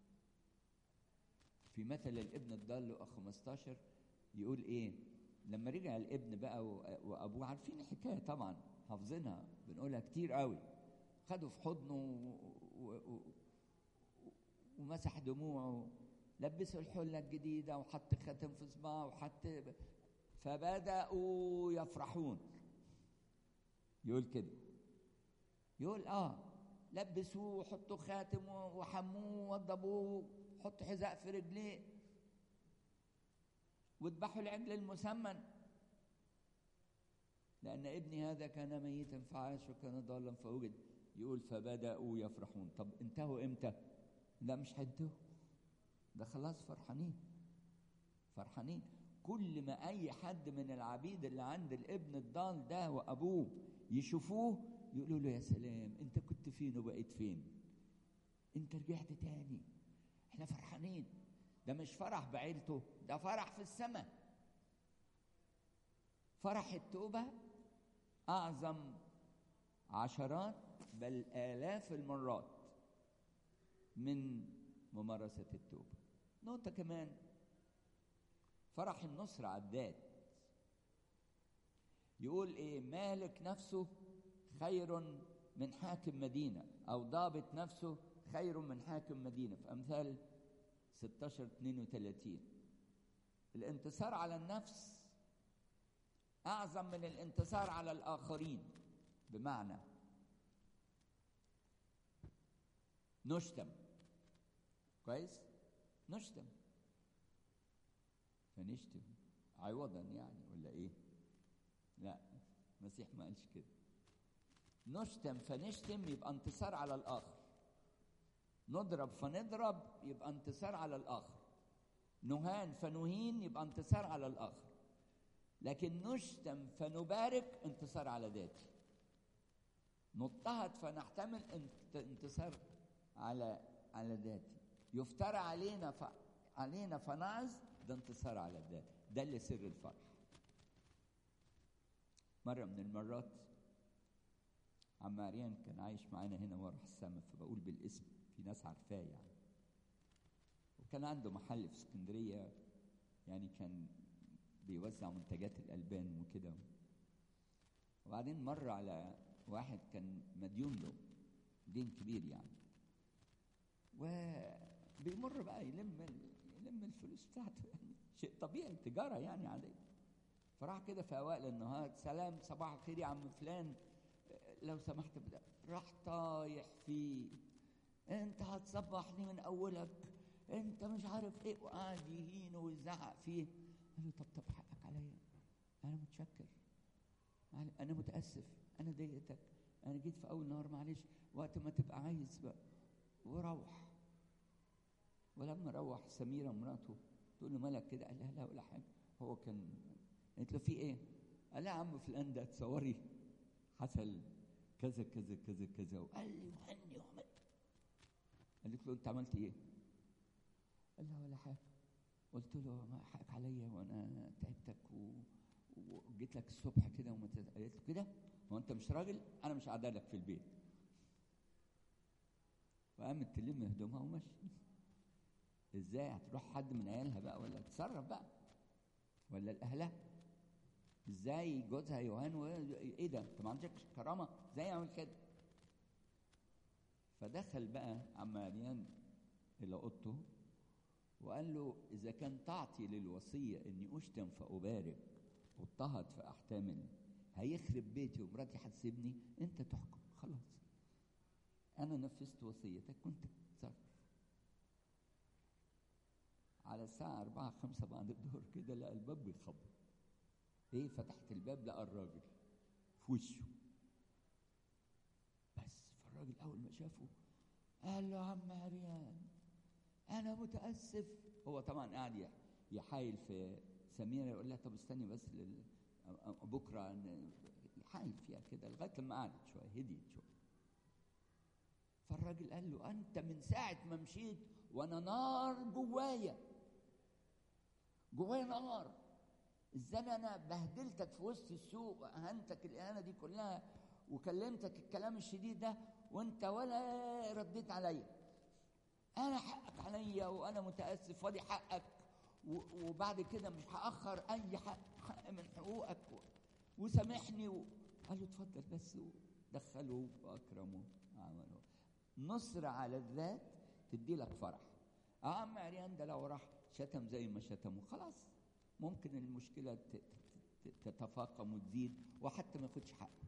في مثل الابن الضال له 15 يقول إيه لما رجع الابن بقى وأبوه عارفين الحكاية طبعا حافظينها بنقولها كتير قوي خده في حضنه و... و... ومسح دموعه لبسه الحلة الجديدة وحط ختم في صباعه وحط فبدأوا يفرحون يقول كده يقول اه لبسوه وحطوا خاتم وحموه ووضبوه حطوا حذاء في رجليه واذبحوا العجل المسمن لأن ابني هذا كان ميتا فعاش وكان ضالا فوجد يقول فبدأوا يفرحون طب انتهوا امتى؟ لا مش هينتهوا ده خلاص فرحانين فرحانين كل ما أي حد من العبيد اللي عند الابن الضال ده وأبوه يشوفوه يقولوا له يا سلام أنت كنت فين وبقيت فين؟ أنت رجعت تاني احنا فرحانين ده مش فرح بعيلته ده فرح في السماء فرح التوبة أعظم عشرات بل آلاف المرات من ممارسة التوبة نقطة كمان فرح النصر على الذات يقول ايه مالك نفسه خير من حاكم مدينة أو ضابط نفسه خير من حاكم مدينة في أمثال 16 32 الانتصار على النفس أعظم من الانتصار على الآخرين بمعنى نشتم كويس نشتم فنشتم عوضا يعني ولا ايه لا المسيح ما قالش كده نشتم فنشتم يبقى انتصار على الاخر نضرب فنضرب يبقى انتصار على الاخر نهان فنهين يبقى انتصار على الاخر لكن نشتم فنبارك انتصار على ذاتي نضطهد فنحتمل انتصار على على ذاتي يفترى علينا علينا فنعظ ده انتصار على الذات ده اللي سر الفرح مرة من المرات عم عريان كان عايش معانا هنا ورا السما فبقول بالاسم في ناس عارفاه يعني وكان عنده محل في اسكندرية يعني كان بيوزع منتجات الألبان وكده وبعدين مر على واحد كان مديون له دين كبير يعني وبيمر بقى يلم ال- يلم الفلوس بتاعته يعني شيء طبيعي تجارة يعني عادية فراح كده في أوائل النهار سلام صباح الخير يا عم فلان لو سمحت بدا راح طايح فيه انت هتصبحني من اولك انت مش عارف ايه وقعد يهينه ويزعق فيه قال له طب طب حقك عليا انا متشكر معل- انا متاسف انا ضايقتك انا جيت في اول نهار معلش وقت ما تبقى عايز بقى وروح ولما روح سميره مراته تقول له مالك كده قال لها لا ولا حاجه هو كان قالت له في ايه؟ قال لها يا عم فلان ده تصوري حصل كذا كذا كذا كذا وقال لي وهني وعمل قالت له انت عملت ايه؟ قال لها ولا حاجه قلت له ما حقك عليا وانا تعبتك و... وجيت لك الصبح كده وما تز- قالت له كده هو انت مش راجل انا مش قاعده لك في البيت وقامت تلم هدومها ومشي ازاي هتروح حد من عيالها بقى ولا تتصرف بقى ولا لاهلها ازاي جوزها يوهان و... ايه ده انت ما عندكش كرامه ازاي يعمل كده فدخل بقى عم عريان الى اوضته وقال له اذا كان تعطي للوصيه اني اشتم فابارك واضطهد فاحتمل هيخرب بيتي ومراتي هتسيبني انت تحكم خلاص انا نفذت وصيتك كنت تصرف على الساعة أربعة خمسة بعد الظهر كده لقى الباب بيخبط إيه فتحت الباب لقى الراجل في وشه بس فالراجل أول ما شافه قال له يا عم عريان أنا متأسف هو طبعا قاعد يح- يحايل في سميرة يقول لها طب استني بس لل... بكرة ن- يحايل فيها كده لغاية لما قعدت شوية هديت شوية فالراجل قال له أنت من ساعة ما مشيت وأنا نار جوايا جوايا نار ازاي انا بهدلتك في وسط السوق واهنتك الاهانه دي كلها وكلمتك الكلام الشديد ده وانت ولا رديت عليا انا حقك عليا وانا متاسف وادي حقك و- وبعد كده مش هاخر اي حق, حق من حقوقك و- وسامحني و... قال له اتفضل بس دخلوه واكرموه وعملوا نصر على الذات تدي لك فرح اه عم عريان ده لو راح شتم زي ما شتمه خلاص ممكن المشكله ت- ت- ت- تتفاقم وتزيد وحتى ما ياخدش حقه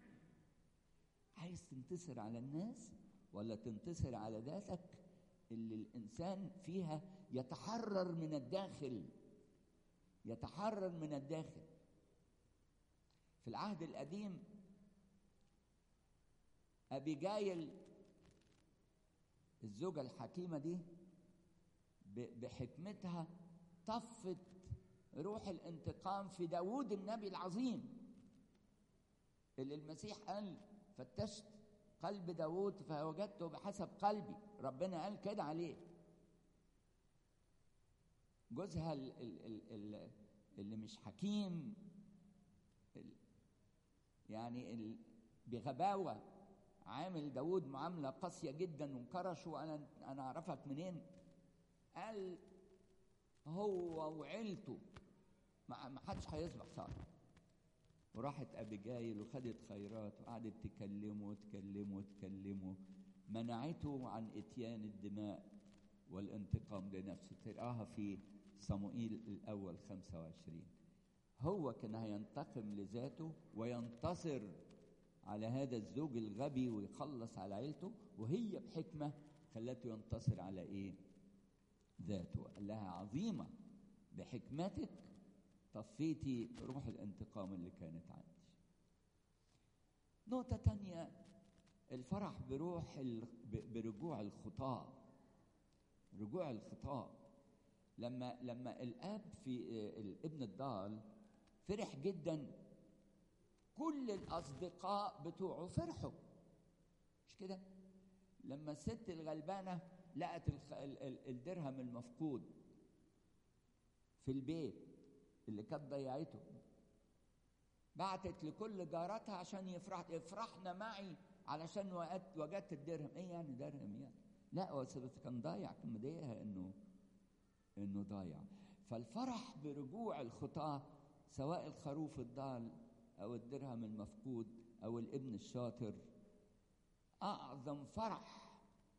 عايز تنتصر على الناس ولا تنتصر على ذاتك اللي الانسان فيها يتحرر من الداخل يتحرر من الداخل في العهد القديم ابيجايل الزوجه الحكيمه دي ب- بحكمتها طفت روح الانتقام في داوود النبي العظيم اللي المسيح قال فتشت قلب داوود فوجدته بحسب قلبي ربنا قال كده عليه جوزها ال- ال- ال- ال- اللي مش حكيم ال- يعني ال- بغباوة عامل داود معاملة قاسية جدا وكرشه أنا أنا أعرفك منين قال هو وعيلته ما ما حدش هيصبح صالح وراحت ابيجايل وخدت خيرات وقعدت تكلمه وتكلمه وتكلمه منعته عن اتيان الدماء والانتقام لنفسه تراها في صموئيل الاول 25 هو كان هينتقم لذاته وينتصر على هذا الزوج الغبي ويخلص على عيلته وهي بحكمه خلته ينتصر على ايه؟ ذاته قال لها عظيمه بحكمتك طفيتي روح الانتقام اللي كانت عندي نقطة تانية الفرح بروح ال... ب- برجوع الخطاة رجوع الخطاة لما لما الاب في آه، الابن الضال فرح جدا كل الاصدقاء بتوعه فرحوا مش كده لما الست الغلبانه لقت الخ... ال- ال- الدرهم المفقود في البيت اللي كانت ضيعته بعتت لكل جاراتها عشان يفرح افرحنا معي علشان وجدت وجدت الدرهم ايه يعني درهم يعني لا هو بس كان ضايع كان مضايقها انه انه ضايع فالفرح برجوع الخطاه سواء الخروف الضال او الدرهم المفقود او الابن الشاطر اعظم فرح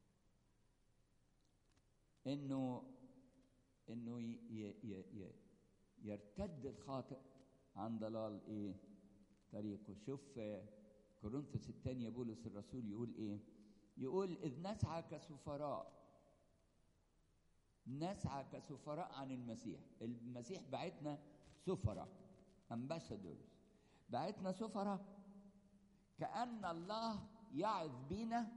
انه انه ي ي ي ي يرتد الخاطئ عن ضلال ايه طريقه شوف كورنثوس الثانية بولس الرسول يقول ايه يقول اذ نسعى كسفراء نسعى كسفراء عن المسيح المسيح بعتنا سفراء امباسادورز بعتنا سفراء كأن الله يعظ بينا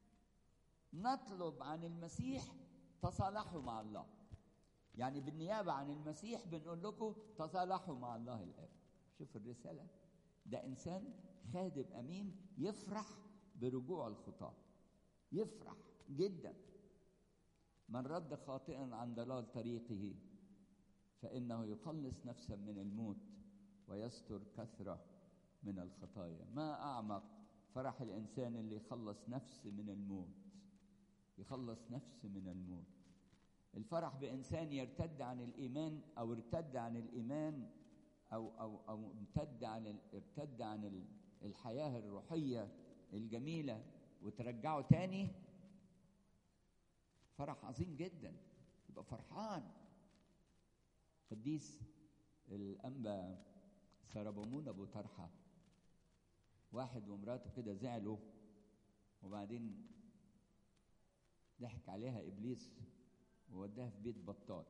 نطلب عن المسيح تصالحوا مع الله يعني بالنيابة عن المسيح بنقول لكم تصالحوا مع الله الآب شوف الرسالة ده إنسان خادم أمين يفرح برجوع الخطاة يفرح جدا من رد خاطئا عن ضلال طريقه فإنه يخلص نفسا من الموت ويستر كثرة من الخطايا ما أعمق فرح الإنسان اللي يخلص نفس من الموت يخلص نفس من الموت الفرح بإنسان يرتد عن الإيمان أو ارتد عن الإيمان أو أو أو امتد عن ال... ارتد عن ال... الحياة الروحية الجميلة وترجعه تاني فرح عظيم جدا يبقى فرحان قديس الأنبا سربمون أبو طرحة واحد ومراته كده زعلوا وبعدين ضحك عليها إبليس ووداها في بيت بطال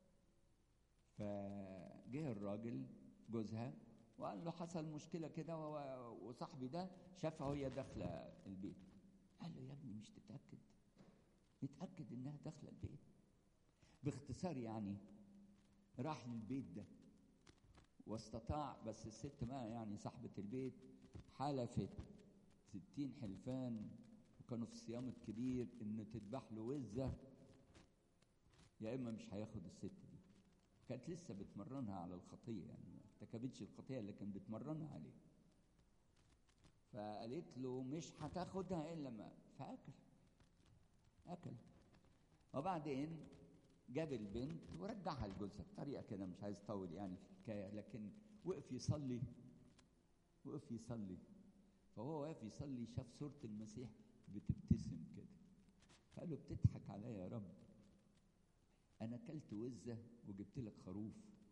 فجه الراجل جوزها وقال له حصل مشكلة كده وصاحبي ده شافها وهي داخلة البيت قال له يا ابني مش تتأكد نتأكد إنها داخلة البيت باختصار يعني راح للبيت ده واستطاع بس الست ما يعني صاحبة البيت حلفت ستين حلفان وكانوا في الصيام الكبير إنه تذبح له وزة يا إما مش هياخد الست دي كانت لسه بتمرنها على الخطية يعني ما ارتكبتش الخطية لكن بتمرنها عليه فقالت له مش هتاخدها إلا ما فأكل أكل وبعدين جاب البنت ورجعها لجوزها بطريقة كده مش عايز أطول يعني في الحكاية لكن وقف يصلي وقف يصلي فهو واقف يصلي شاف صورة المسيح بتبتسم كده فقال له بتضحك عليا يا رب أنا كلت وزة وجبت لك خروف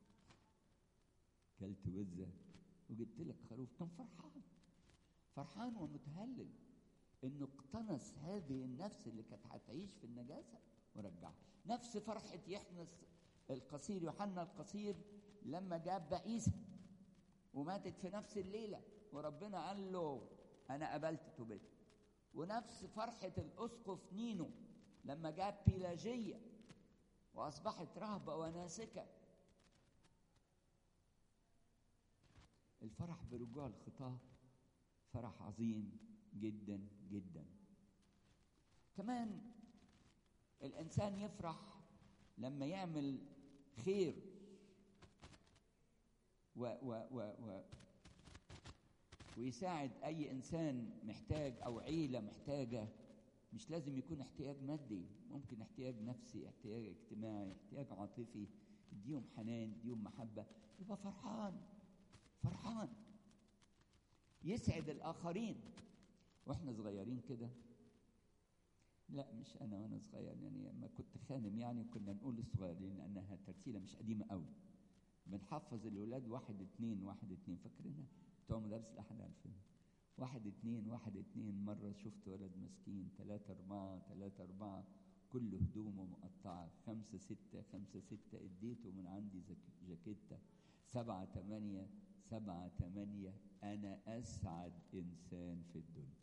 كلت وزة وجبت لك خروف كان فرحان فرحان ومتهلل انه اقتنص هذه النفس اللي كانت هتعيش في النجاسه ورجعها نفس فرحه يحنس القصير يوحنا القصير لما جاب بعيسى وماتت في نفس الليله وربنا قال له انا قبلت توبتك ونفس فرحه الاسقف نينو لما جاب بيلاجيه واصبحت رهبه وناسكه الفرح برجوع الخطاه فرح عظيم جدا جدا كمان الانسان يفرح لما يعمل خير و و و و ويساعد اي انسان محتاج او عيله محتاجه مش لازم يكون احتياج مادي ممكن احتياج نفسي احتياج اجتماعي احتياج عاطفي يديهم حنان يديهم محبه يبقى فرحان فرحان يسعد الاخرين واحنا صغيرين كده لا مش انا وانا صغير يعني لما كنت خانم يعني كنا نقول للصغيرين لانها ترتيله مش قديمه قوي بنحفظ الاولاد واحد اتنين واحد اتنين فاكرينها بتوع مدارس الاحد عارفين واحد اتنين واحد اتنين مرة شفت ولد مسكين تلاتة أربعة تلاتة أربعة كل هدومه مقطعة خمسة ستة خمسة ستة اديته من عندي جاكيتة سبعة تمانية سبعة تمانية أنا أسعد إنسان في الدنيا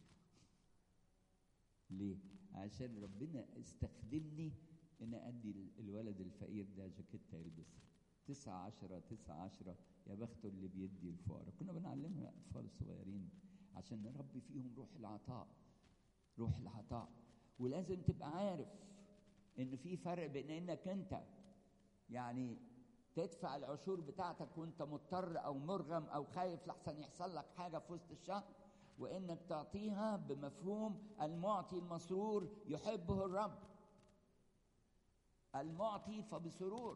ليه؟ عشان ربنا استخدمني إن أدي الولد الفقير ده جاكيتة يلبسها تسعة عشرة تسعة عشرة يا بخته اللي بيدي الفقراء كنا بنعلمها الأطفال الصغيرين عشان نربي فيهم روح العطاء روح العطاء ولازم تبقى عارف إن في فرق بين إنك أنت يعني تدفع العشور بتاعتك وانت مضطر او مرغم او خايف لحسن يحصل لك حاجه في وسط الشهر وانك تعطيها بمفهوم المعطي المسرور يحبه الرب المعطي فبسرور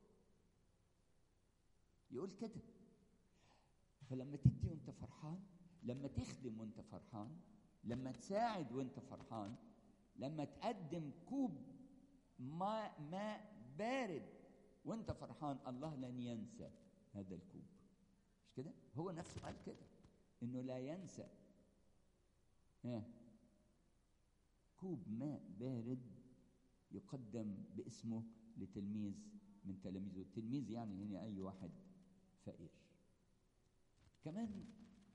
يقول كده فلما تدي وانت فرحان لما تخدم وانت فرحان لما تساعد وانت فرحان لما تقدم كوب ماء ماء بارد وانت فرحان الله لن ينسى هذا الكوب مش كده هو نفسه قال كده انه لا ينسى ها كوب ماء بارد يقدم باسمه لتلميذ من تلاميذه التلميذ يعني هنا اي واحد فقير كمان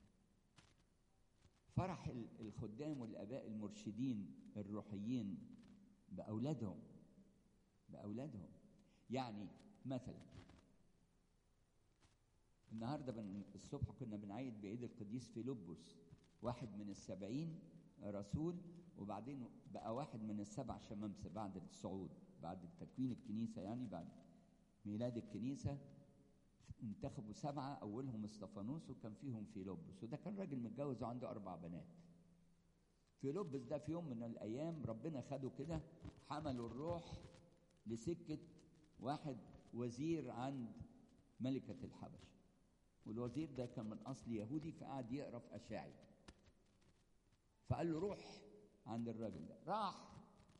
فرح الخدام والاباء المرشدين الروحيين باولادهم باولادهم يعني مثلا النهارده بن الصبح كنا بنعيد بعيد القديس فيلبس واحد من السبعين رسول وبعدين بقى واحد من السبع شمامسه بعد الصعود بعد تكوين الكنيسه يعني بعد ميلاد الكنيسه انتخبوا سبعه اولهم استفانوس وكان فيهم فيلبس وده كان راجل متجوز وعنده اربع بنات فيلبس ده في يوم من الايام ربنا خده كده حملوا الروح لسكه واحد وزير عند ملكة الحبشة والوزير ده كان من أصل يهودي فقعد يقرا في أشاعي فقال له روح عند الراجل ده راح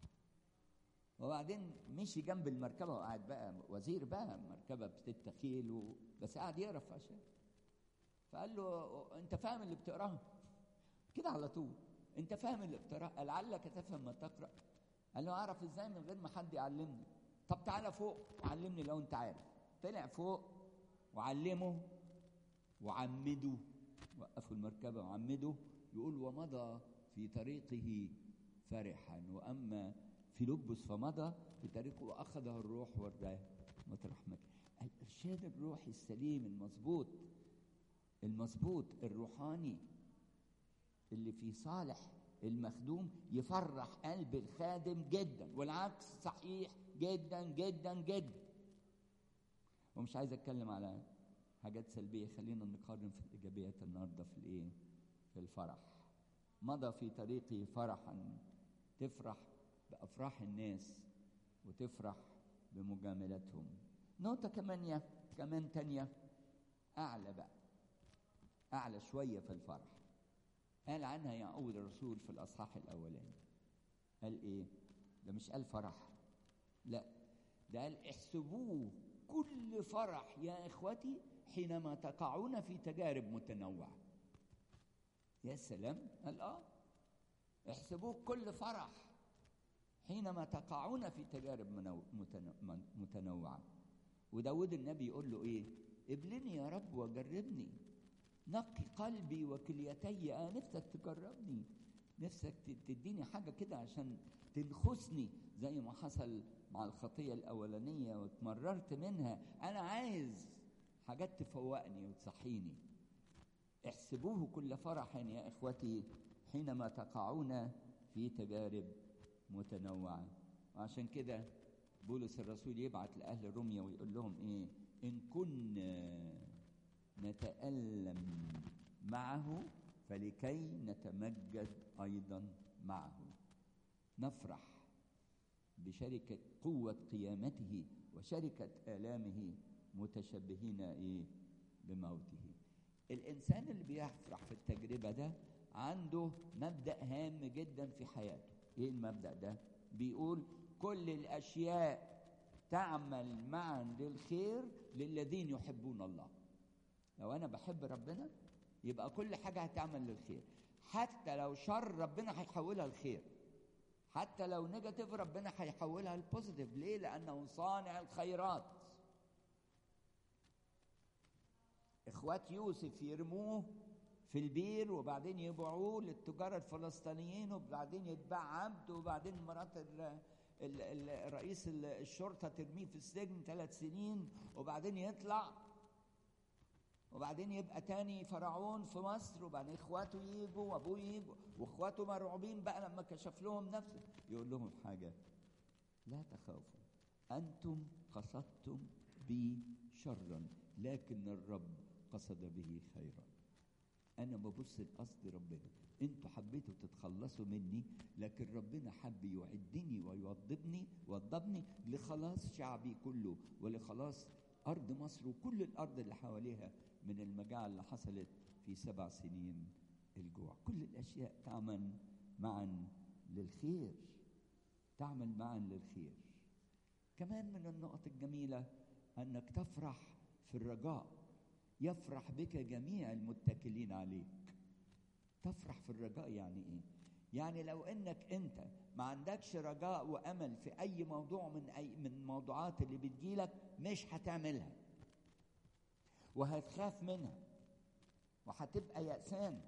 وبعدين مشي جنب المركبة وقعد بقى وزير بقى مركبة بستة خيل و... بس قعد يقرا في أشاعي فقال له أنت فاهم اللي بتقراه كده على طول أنت فاهم اللي بتقراه لعلك تفهم ما تقرأ قال له أعرف إزاي من غير ما حد يعلمني طب تعالى فوق وعلمني لو انت عارف طلع فوق وعلمه وعمده وقفوا المركبة وعمده يقول ومضى في طريقه فرحا وأما فيلبس فمضى في طريقه وأخذه الروح وراه مطرح مكان الإرشاد الروحي السليم المظبوط المظبوط الروحاني اللي في صالح المخدوم يفرح قلب الخادم جدا والعكس صحيح جدا جدا جدا ومش عايز اتكلم على حاجات سلبيه خلينا نقارن في الايجابيات النهارده في الايه في الفرح مضى في طريقه فرحا تفرح بافراح الناس وتفرح بمجاملتهم نقطه كمان كمان تانية اعلى بقى اعلى شويه في الفرح قال عنها يعقوب الرسول في الاصحاح الاولاني قال ايه ده مش قال فرح لا ده قال احسبوه كل فرح يا اخوتي حينما تقعون في تجارب متنوعه يا سلام قال اه احسبوه كل فرح حينما تقعون في تجارب منو... متنو... متنوعه وداود النبي يقول له ايه ابلني يا رب وجربني نقي قلبي وكليتي آه نفسك تجربني نفسك تديني حاجة كده عشان تنخسني زي ما حصل مع الخطية الأولانية واتمررت منها أنا عايز حاجات تفوقني وتصحيني احسبوه كل فرح يا إخوتي حينما تقعون في تجارب متنوعة وعشان كده بولس الرسول يبعت لأهل روميا ويقول لهم إيه إن كنا نتألم معه فلكي نتمجد أيضا معه نفرح بشركة قوة قيامته وشركة آلامه متشبهين إيه بموته الإنسان اللي بيفرح في التجربة ده عنده مبدأ هام جدا في حياته إيه المبدأ ده؟ بيقول كل الأشياء تعمل معا للخير للذين يحبون الله لو أنا بحب ربنا يبقى كل حاجة هتعمل للخير حتى لو شر ربنا هيحولها لخير حتى لو نيجاتيف ربنا هيحولها لبوزيتيف ليه؟ لأنه صانع الخيرات إخوات يوسف يرموه في البير وبعدين يبيعوه للتجار الفلسطينيين وبعدين يتباع عبد وبعدين مرات ال ال ال رئيس الشرطة ترميه في السجن ثلاث سنين وبعدين يطلع وبعدين يبقى تاني فرعون في مصر وبعدين اخواته يجوا وابوه يجوا واخواته مرعوبين بقى لما كشف لهم نفسه يقول لهم حاجه لا تخافوا انتم قصدتم بي شرا لكن الرب قصد به خيرا انا ببص لقصد ربنا انتوا حبيتوا تتخلصوا مني لكن ربنا حب يعدني ويوضبني وضبني لخلاص شعبي كله ولخلاص ارض مصر وكل الارض اللي حواليها من المجاعه اللي حصلت في سبع سنين الجوع كل الاشياء تعمل معا للخير تعمل معا للخير كمان من النقط الجميله انك تفرح في الرجاء يفرح بك جميع المتكلين عليك تفرح في الرجاء يعني ايه يعني لو انك انت ما عندكش رجاء وامل في اي موضوع من اي من الموضوعات اللي بتجيلك مش هتعملها وهتخاف منها وهتبقى يأسان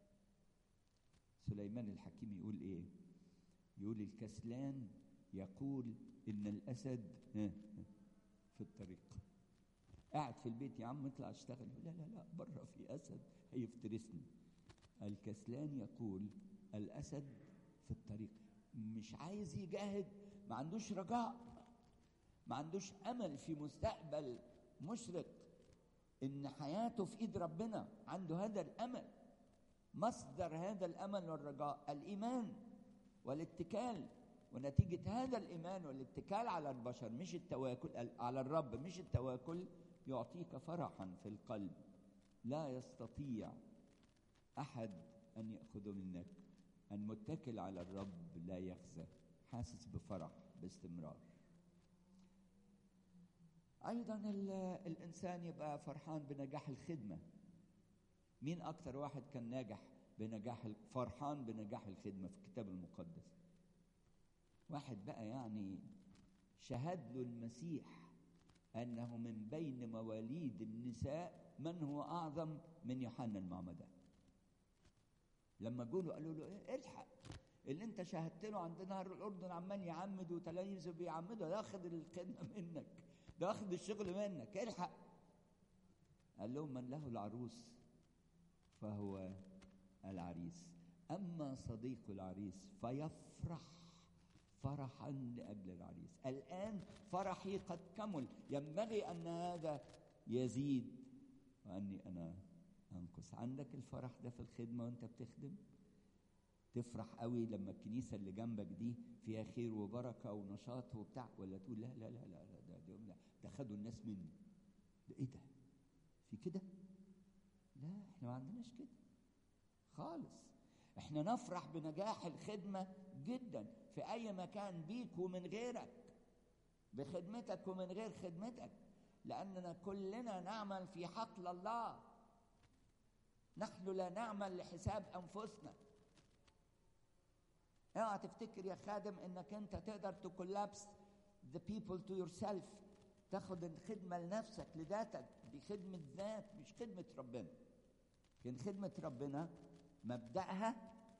سليمان الحكيم يقول ايه يقول الكسلان يقول ان الاسد في الطريق قاعد في البيت يا عم اطلع اشتغل لا لا لا بره في اسد هيفترسني الكسلان يقول الاسد في الطريق مش عايز يجاهد ما عندوش رجاء ما عندوش امل في مستقبل مشرق ان حياته في ايد ربنا عنده هذا الامل مصدر هذا الامل والرجاء الايمان والاتكال ونتيجه هذا الايمان والاتكال على البشر مش التواكل على الرب مش التواكل يعطيك فرحا في القلب لا يستطيع احد ان ياخذه منك المتكل على الرب لا يخزى حاسس بفرح باستمرار ايضا الانسان يبقى فرحان بنجاح الخدمه مين اكتر واحد كان ناجح بنجاح فرحان بنجاح الخدمه في الكتاب المقدس واحد بقى يعني شهد له المسيح انه من بين مواليد النساء من هو اعظم من يوحنا المعمدان لما جوله قالوا له ايه الحق اللي انت شاهدت له عند نهر الاردن عمال يعمد وتلاميذه بيعمدوا ده واخد الخدمه منك ده واخد الشغل منك الحق قال لهم من له العروس فهو العريس اما صديق العريس فيفرح فرحا لاجل العريس الان فرحي قد كمل ينبغي ان هذا يزيد واني انا انقص عندك الفرح ده في الخدمه وانت بتخدم تفرح قوي لما الكنيسه اللي جنبك دي فيها خير وبركه ونشاط وبتاع ولا تقول لا لا لا لا, لا ده, ده, ده خدوا الناس مني ده ايه ده في كده لا احنا ما عندناش كده خالص احنا نفرح بنجاح الخدمه جدا في اي مكان بيك ومن غيرك بخدمتك ومن غير خدمتك لاننا كلنا نعمل في حقل الله نحن لا نعمل لحساب انفسنا اوعى تفتكر يا خادم انك انت تقدر تكولابس the people to yourself تاخد الخدمه لنفسك لذاتك دي خدمه ذات مش خدمه ربنا لكن خدمه ربنا مبداها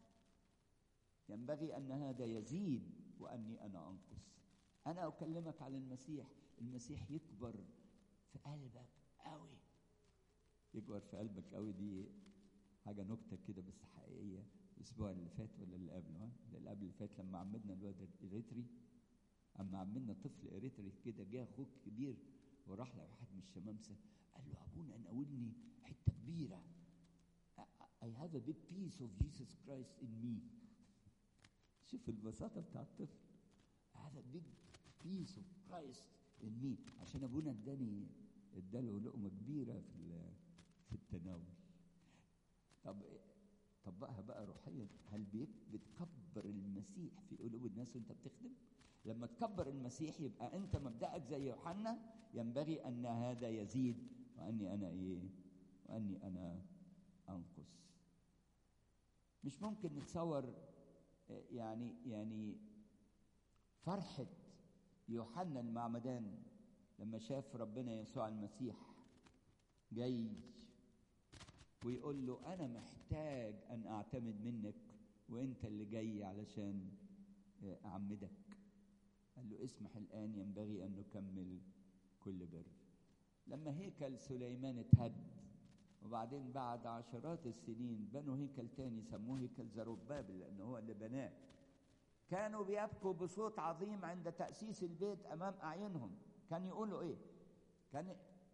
ينبغي ان هذا يزيد واني انا انقص انا اكلمك على المسيح المسيح يكبر في قلبك قوي يكبر في قلبك قوي دي حاجه نكته كده بس حقيقيه الاسبوع اللي فات ولا اللي قبله اللي قبل اللي فات لما عمدنا الواد الاريتري اما عملنا طفل اريتري كده جه اخوك كبير وراح لواحد من الشمامسه قال له ابونا ناولني حته كبيره I have a big piece of Jesus Christ in me شوف البساطة بتاع الطفل I have a big piece of Christ in me عشان ابونا اداني اداله لقمة كبيرة في في التناول طب طبقها بقى روحيا هل بتكبر المسيح في قلوب الناس وانت بتخدم لما تكبر المسيح يبقى انت مبدأك زي يوحنا ينبغي ان هذا يزيد واني انا ايه واني انا انقص مش ممكن نتصور يعني يعني فرحة يوحنا المعمدان لما شاف ربنا يسوع المسيح جاي ويقول له أنا محتاج أن أعتمد منك وأنت اللي جاي علشان أعمدك قال له اسمح الآن ينبغي أن نكمل كل بر لما هيكل سليمان اتهد وبعدين بعد عشرات السنين بنوا هيكل تاني سموه هيكل زروبابل لأنه هو اللي بناه كانوا بيبكوا بصوت عظيم عند تأسيس البيت أمام أعينهم كان يقولوا إيه كان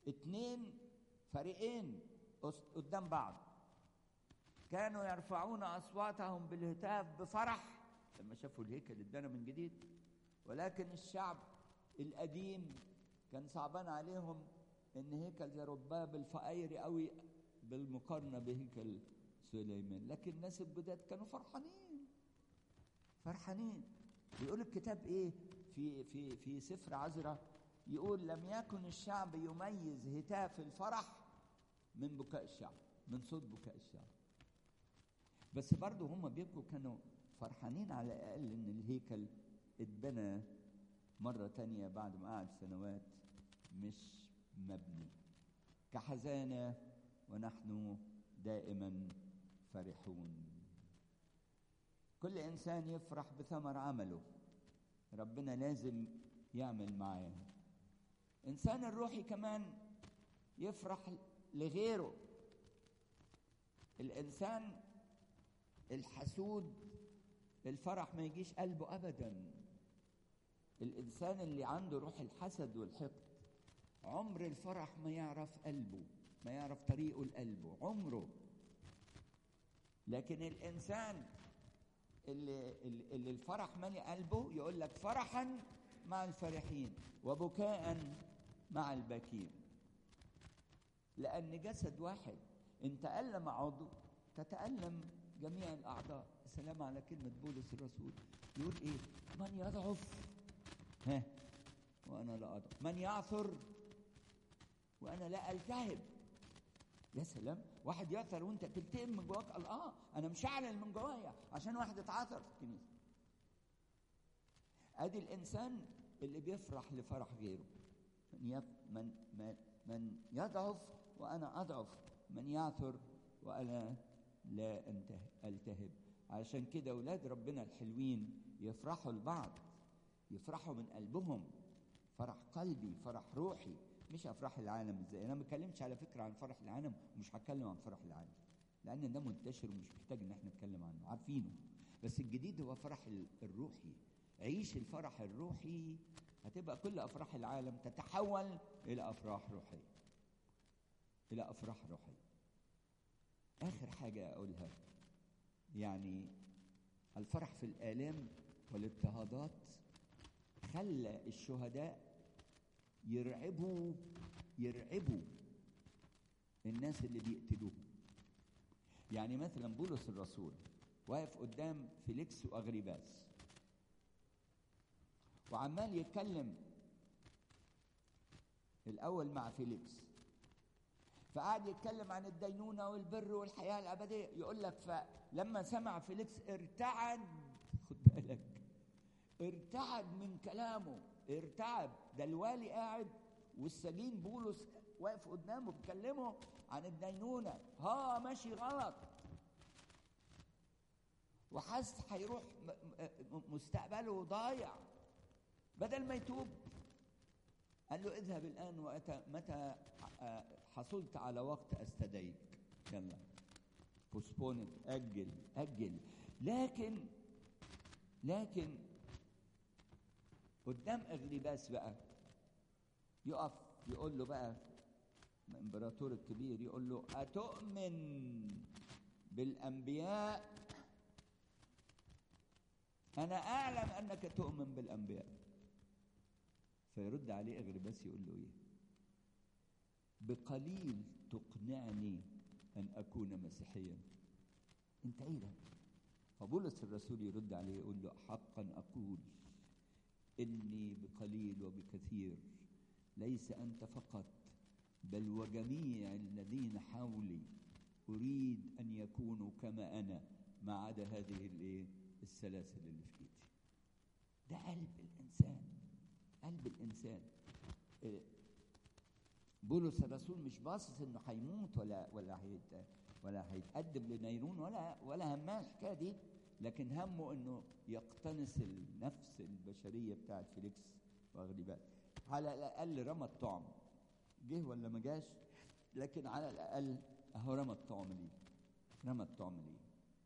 اتنين فريقين قص- قدام بعض كانوا يرفعون اصواتهم بالهتاف بفرح لما شافوا الهيكل اتبنى من جديد ولكن الشعب القديم كان صعبان عليهم ان هيكل زربابل فقير قوي بالمقارنه بهيكل سليمان لكن الناس الجداد كانوا فرحانين فرحانين بيقول الكتاب ايه في في في سفر عزرا يقول لم يكن الشعب يميز هتاف الفرح من بكاء الشعب من صوت بكاء الشعب بس برضه هم بيبكوا كانوا فرحانين على الاقل ان الهيكل اتبنى مرة تانية بعد ما قعد سنوات مش مبني كحزانة ونحن دائما فرحون كل إنسان يفرح بثمر عمله ربنا لازم يعمل معاه إنسان الروحي كمان يفرح لغيره الإنسان الحسود الفرح ما يجيش قلبه أبداً الإنسان اللي عنده روح الحسد والحقد عمر الفرح ما يعرف قلبه ما يعرف طريقه لقلبه عمره لكن الإنسان اللي, اللي الفرح مالي قلبه يقول لك فرحا مع الفرحين وبكاء مع الباكين لأن جسد واحد إن تألم عضو تتألم جميع الأعضاء السلام على كلمة بولس الرسول يقول إيه من يضعف ها وانا لا اضعف من يعثر وانا لا التهب يا سلام واحد يعثر وانت تلتئم من جواك قال اه انا مشعلل من جوايا عشان واحد اتعثر في الكنيسه ادي الانسان اللي بيفرح لفرح غيره من يف من من, من يضعف وانا اضعف من يعثر وانا لا انته التهب عشان كده اولاد ربنا الحلوين يفرحوا لبعض يفرحوا من قلبهم فرح قلبي فرح روحي مش افراح العالم ازاي انا ما بتكلمش على فكره عن فرح العالم ومش هتكلم عن فرح العالم لان ده منتشر ومش محتاج ان احنا نتكلم عنه عارفينه بس الجديد هو فرح ال- الروحي عيش الفرح الروحي هتبقى كل افراح العالم تتحول الى افراح روحيه الى افراح روحيه اخر حاجه اقولها يعني الفرح في الالام والاضطهادات خلى الشهداء يرعبوا يرعبوا الناس اللي بيقتلوهم يعني مثلا بولس الرسول واقف قدام فيليكس واغريباس وعمال يتكلم الاول مع فيليكس فقعد يتكلم عن الدينونه والبر والحياه الابديه يقول لك فلما سمع فيليكس ارتعد خد بالك ارتعد من كلامه ارتعب ده الوالي قاعد والسجين بولس واقف قدامه بيكلمه عن الدينونه ها ماشي غلط وحس هيروح م- م- مستقبله ضايع بدل ما يتوب قال له اذهب الان وأتى متى آه، حصلت على وقت استدعيك يلا بوسبونت اجل اجل لكن لكن قدام اغريباس بقى يقف يقول له بقى الامبراطور الكبير يقول له اتؤمن بالانبياء انا اعلم انك تؤمن بالانبياء فيرد عليه اغريباس يقول له ايه بقليل تقنعني ان اكون مسيحيا انت ايه ده فبولس الرسول يرد عليه يقول له حقا اقول اني بقليل وبكثير ليس انت فقط بل وجميع الذين حولي اريد ان يكونوا كما انا ما عدا هذه الايه السلاسل اللي في ايدي ده قلب الانسان قلب الانسان إيه، بولس الرسول مش باصص انه هيموت ولا ولا هيت ولا هيتقدم لنيرون ولا ولا هماه الحكايه دي لكن همه انه يقتنص النفس البشريه بتاعت فيليكس واغريباس على الاقل رمى الطعم جه ولا ما جاش لكن على الاقل اهو رمى الطعم ليه رمى الطعم ليه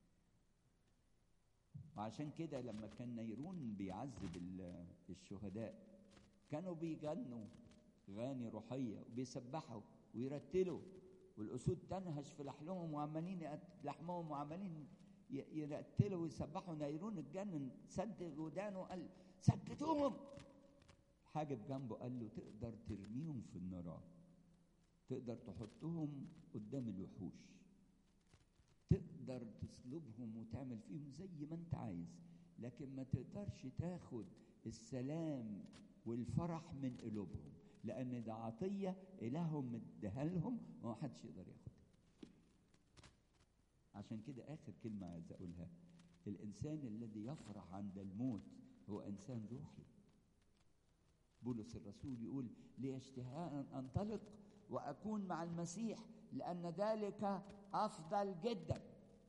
وعشان كده لما كان نيرون بيعذب ال- الشهداء كانوا بيجنوا اغاني روحيه وبيسبحوا ويرتلوا والاسود تنهش في لحمهم وعمالين يقت- لحمهم وعمالين ي- يرتلوا ويسبحوا نيرون اتجنن سد ودانه قال سكتوهم حاجة جنبه قال له تقدر ترميهم في النار تقدر تحطهم قدام الوحوش تقدر تصلبهم وتعمل فيهم زي ما انت عايز لكن ما تقدرش تاخد السلام والفرح من قلوبهم لان ده عطيه الههم مديها لهم وما حدش يقدر ياخدها عشان كده اخر كلمه عايز اقولها الانسان الذي يفرح عند الموت هو انسان روحي بولس الرسول يقول لي اشتهاء ان انطلق واكون مع المسيح لان ذلك افضل جدا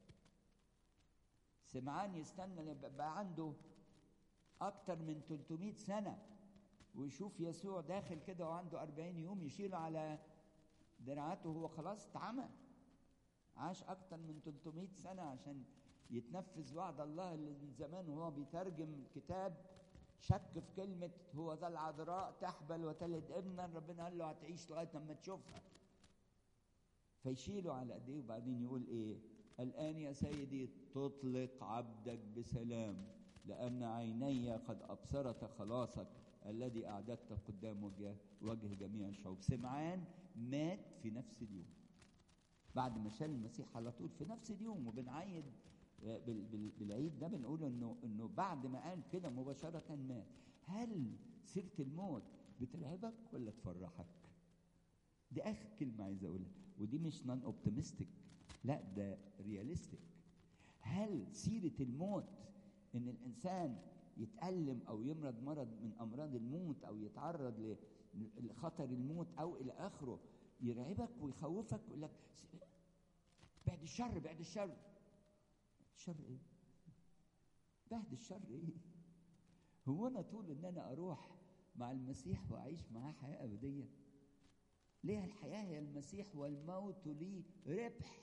سمعان يستنى يبقى عنده اكتر من 300 سنه ويشوف يسوع داخل كده وعنده 40 يوم يشيله على دراعاته هو خلاص اتعمى عاش اكتر من 300 سنه عشان يتنفذ وعد الله اللي من زمان وهو بيترجم كتاب شك في كلمة هو ذا العذراء تحبل وتلد ابنا ربنا قال له هتعيش لغاية لما تشوفها فيشيله على ايديه وبعدين يقول ايه الآن يا سيدي تطلق عبدك بسلام لأن عيني قد أبصرت خلاصك الذي أعددته قدام وجه, وجه جميع الشعوب سمعان مات في نفس اليوم بعد ما شال المسيح على طول في نفس اليوم وبنعيد بال- بال- بالعيد ده بنقول انه انه بعد ما قال كده مباشره مات هل سيره الموت بترعبك ولا تفرحك دي اخر كلمه عايز اقولها ودي مش نون اوبتيمستيك لا ده رياليستيك هل سيره الموت ان الانسان يتالم او يمرض مرض من امراض الموت او يتعرض ل- لخطر الموت او الى اخره يرعبك ويخوفك ويقول لك بعد الشر بعد الشر الشر ايه بعد الشر ايه هو انا طول ان انا اروح مع المسيح واعيش معاه حياه ابديه ليه الحياه هي المسيح والموت لي ربح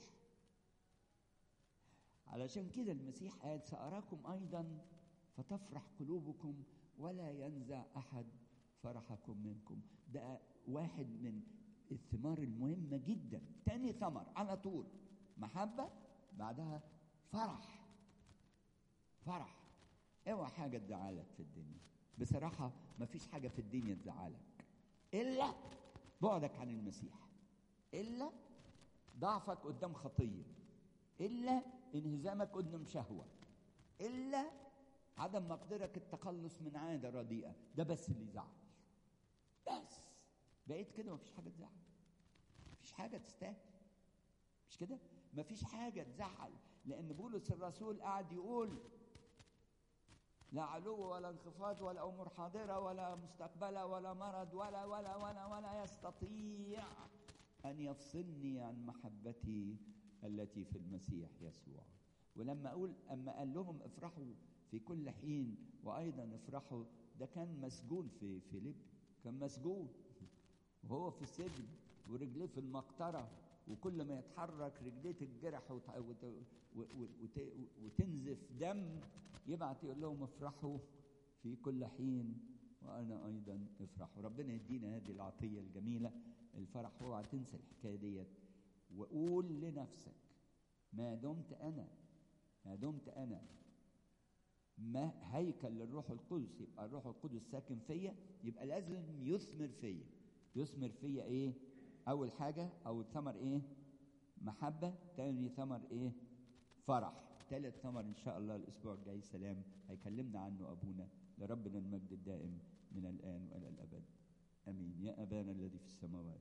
علشان كده المسيح قال ساراكم ايضا فتفرح قلوبكم ولا ينزع احد فرحكم منكم ده واحد من الثمار المهمه جدا تاني ثمر على طول محبه بعدها فرح فرح اوعى حاجه تزعلك في الدنيا بصراحه مفيش حاجه في الدنيا تزعلك الا بعدك عن المسيح الا ضعفك قدام خطيه الا انهزامك قدام شهوه الا عدم مقدرك التخلص من عاده رديئه ده بس اللي يزعل بس بقيت كده مفيش حاجه تزعل مفيش حاجه تستاهل مش كده مفيش حاجه تزعل لان بولس الرسول قاعد يقول لا علو ولا انخفاض ولا امور حاضره ولا مستقبله ولا مرض ولا ولا ولا ولا يستطيع ان يفصلني عن محبتي التي في المسيح يسوع ولما اقول اما قال لهم افرحوا في كل حين وايضا افرحوا ده كان مسجون في فيليب كان مسجون وهو في السجن ورجليه في المقطره وكل ما يتحرك رجليه تتجرح وت- وت- وت- وت- وتنزف دم يبعت يقول لهم افرحوا في كل حين وانا ايضا افرحوا ربنا يدينا هذه العطيه الجميله الفرح اوعى تنسى الحكايه ديت وقول لنفسك ما دمت انا ما دمت انا ما هيكل للروح القدس يبقى الروح القدس ساكن فيا يبقى لازم يثمر فيا يثمر فيا ايه اول حاجه اول ثمر ايه محبه تاني ثمر ايه فرح ثالث ثمر ان شاء الله الاسبوع الجاي سلام هيكلمنا عنه ابونا لربنا المجد الدائم من الان والى الابد امين يا ابانا الذي في السماوات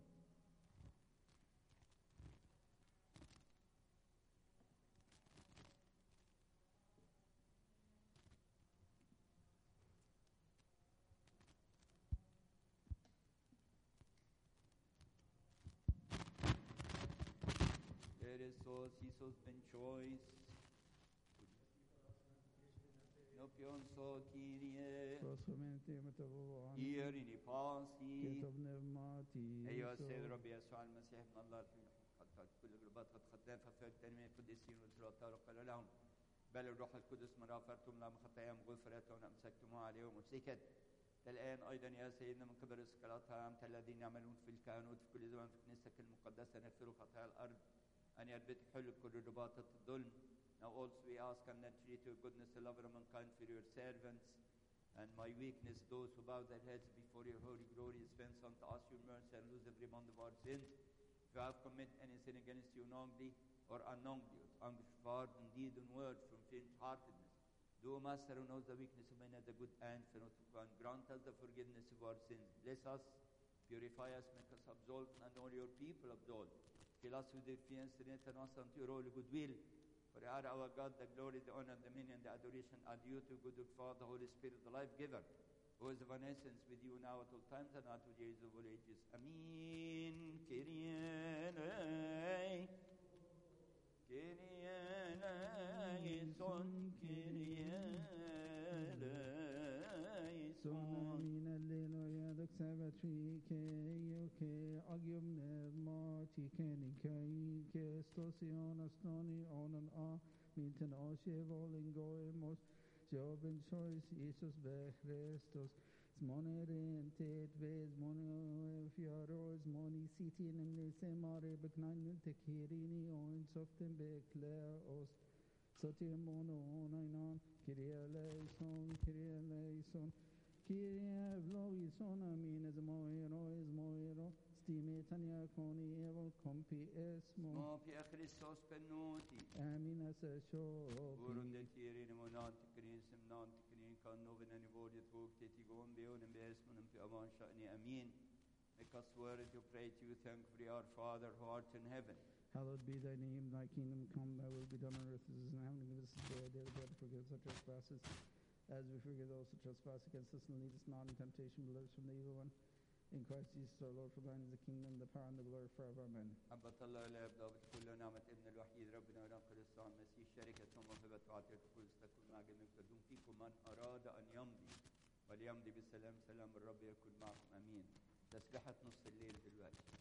Eresos, Isos, Benchois, Nopion, So, Kyrie, Prospemente متبوعا Irini, Pasi, كتب نعماتي أيها السيد رب يسوع المسيح ابن الله الحي قد قد كل قلوبات قد خدام ففي التنمية القديسين والسلطة قال لهم بل الروح القدس من غفرتم لهم خطاياهم غفرت وأن أمسكتموها عليهم ومسكت الآن أيضا يا سيدنا من كبر اسكالاتها أنت الذين يعملون في الكهنوت في كل زمان في كنيستك المقدسة نغفروا خطايا الأرض أن يربط حل كل رباطة الظلم Now also we ask and then treat your goodness, the love of mankind for your servants and my weakness, those who bow their heads before your holy glory, dispense unto us your mercy and lose every bond of our sins. If we have committed any sin against you knowingly or unknowingly, with anguish of heart and deed and word from faint-heartedness, do, Master, who knows the weakness of men at the good end, for not and grant us the forgiveness of our sins. Bless us, purify us, make us absolved, and all your people absolved. Fill us with your fear and strength and us unto your holy goodwill. For you are our God, the glory, the honor, the dominion, the adoration are due to good Father, the Holy Spirit, the life giver, who is of an essence with you now at all times and at all days of all ages. Amen. Kyrie eleison. Kyrie eleison. Kyrie eleison. Amin alleluia dok sabatri ke yoke agium ne marti kenin kai ke stosion astoni onan a minten ashe volin goemos Joben choice Jesus be Christus Smoneren tet ves mono fioros moni sitin in the semare beknainen te kirini oin soften bekleos Sotir mono onainan Kyrie eleison Kyrie eleison Kyrie vloison amin es moiro es moiro Stime tania coni evo compi esmo Mo pia Christos pennuti. Amin as a Urun show det tirin monant krin sem nant krin kan noven ani vodi tog te ti gon be on bes mon pe avan shani amin. Make us worthy to pray to you, thankfully, our Father who art in heaven. Hallowed be thy name, thy kingdom come, thy will be done on earth as it is in heaven. Give us this day our daily bread, and forgive us our trespasses, as we forgive those who trespass against us, and lead us not into temptation, but deliver us from the evil one. In Christ Jesus our Lord, for thine is the kingdom, the power, and the glory forever. Amen. محبة الله لا يبدأ بكل نعمة ابن الوحيد ربنا ونقل الصام المسيح شركة وموهبة وعطية كل تكون مع جميع تدوم فيكم من أراد أن يمضي وليمضي بالسلام سلام الرب يكون معكم أمين تسبحة نصف الليل دلوقتي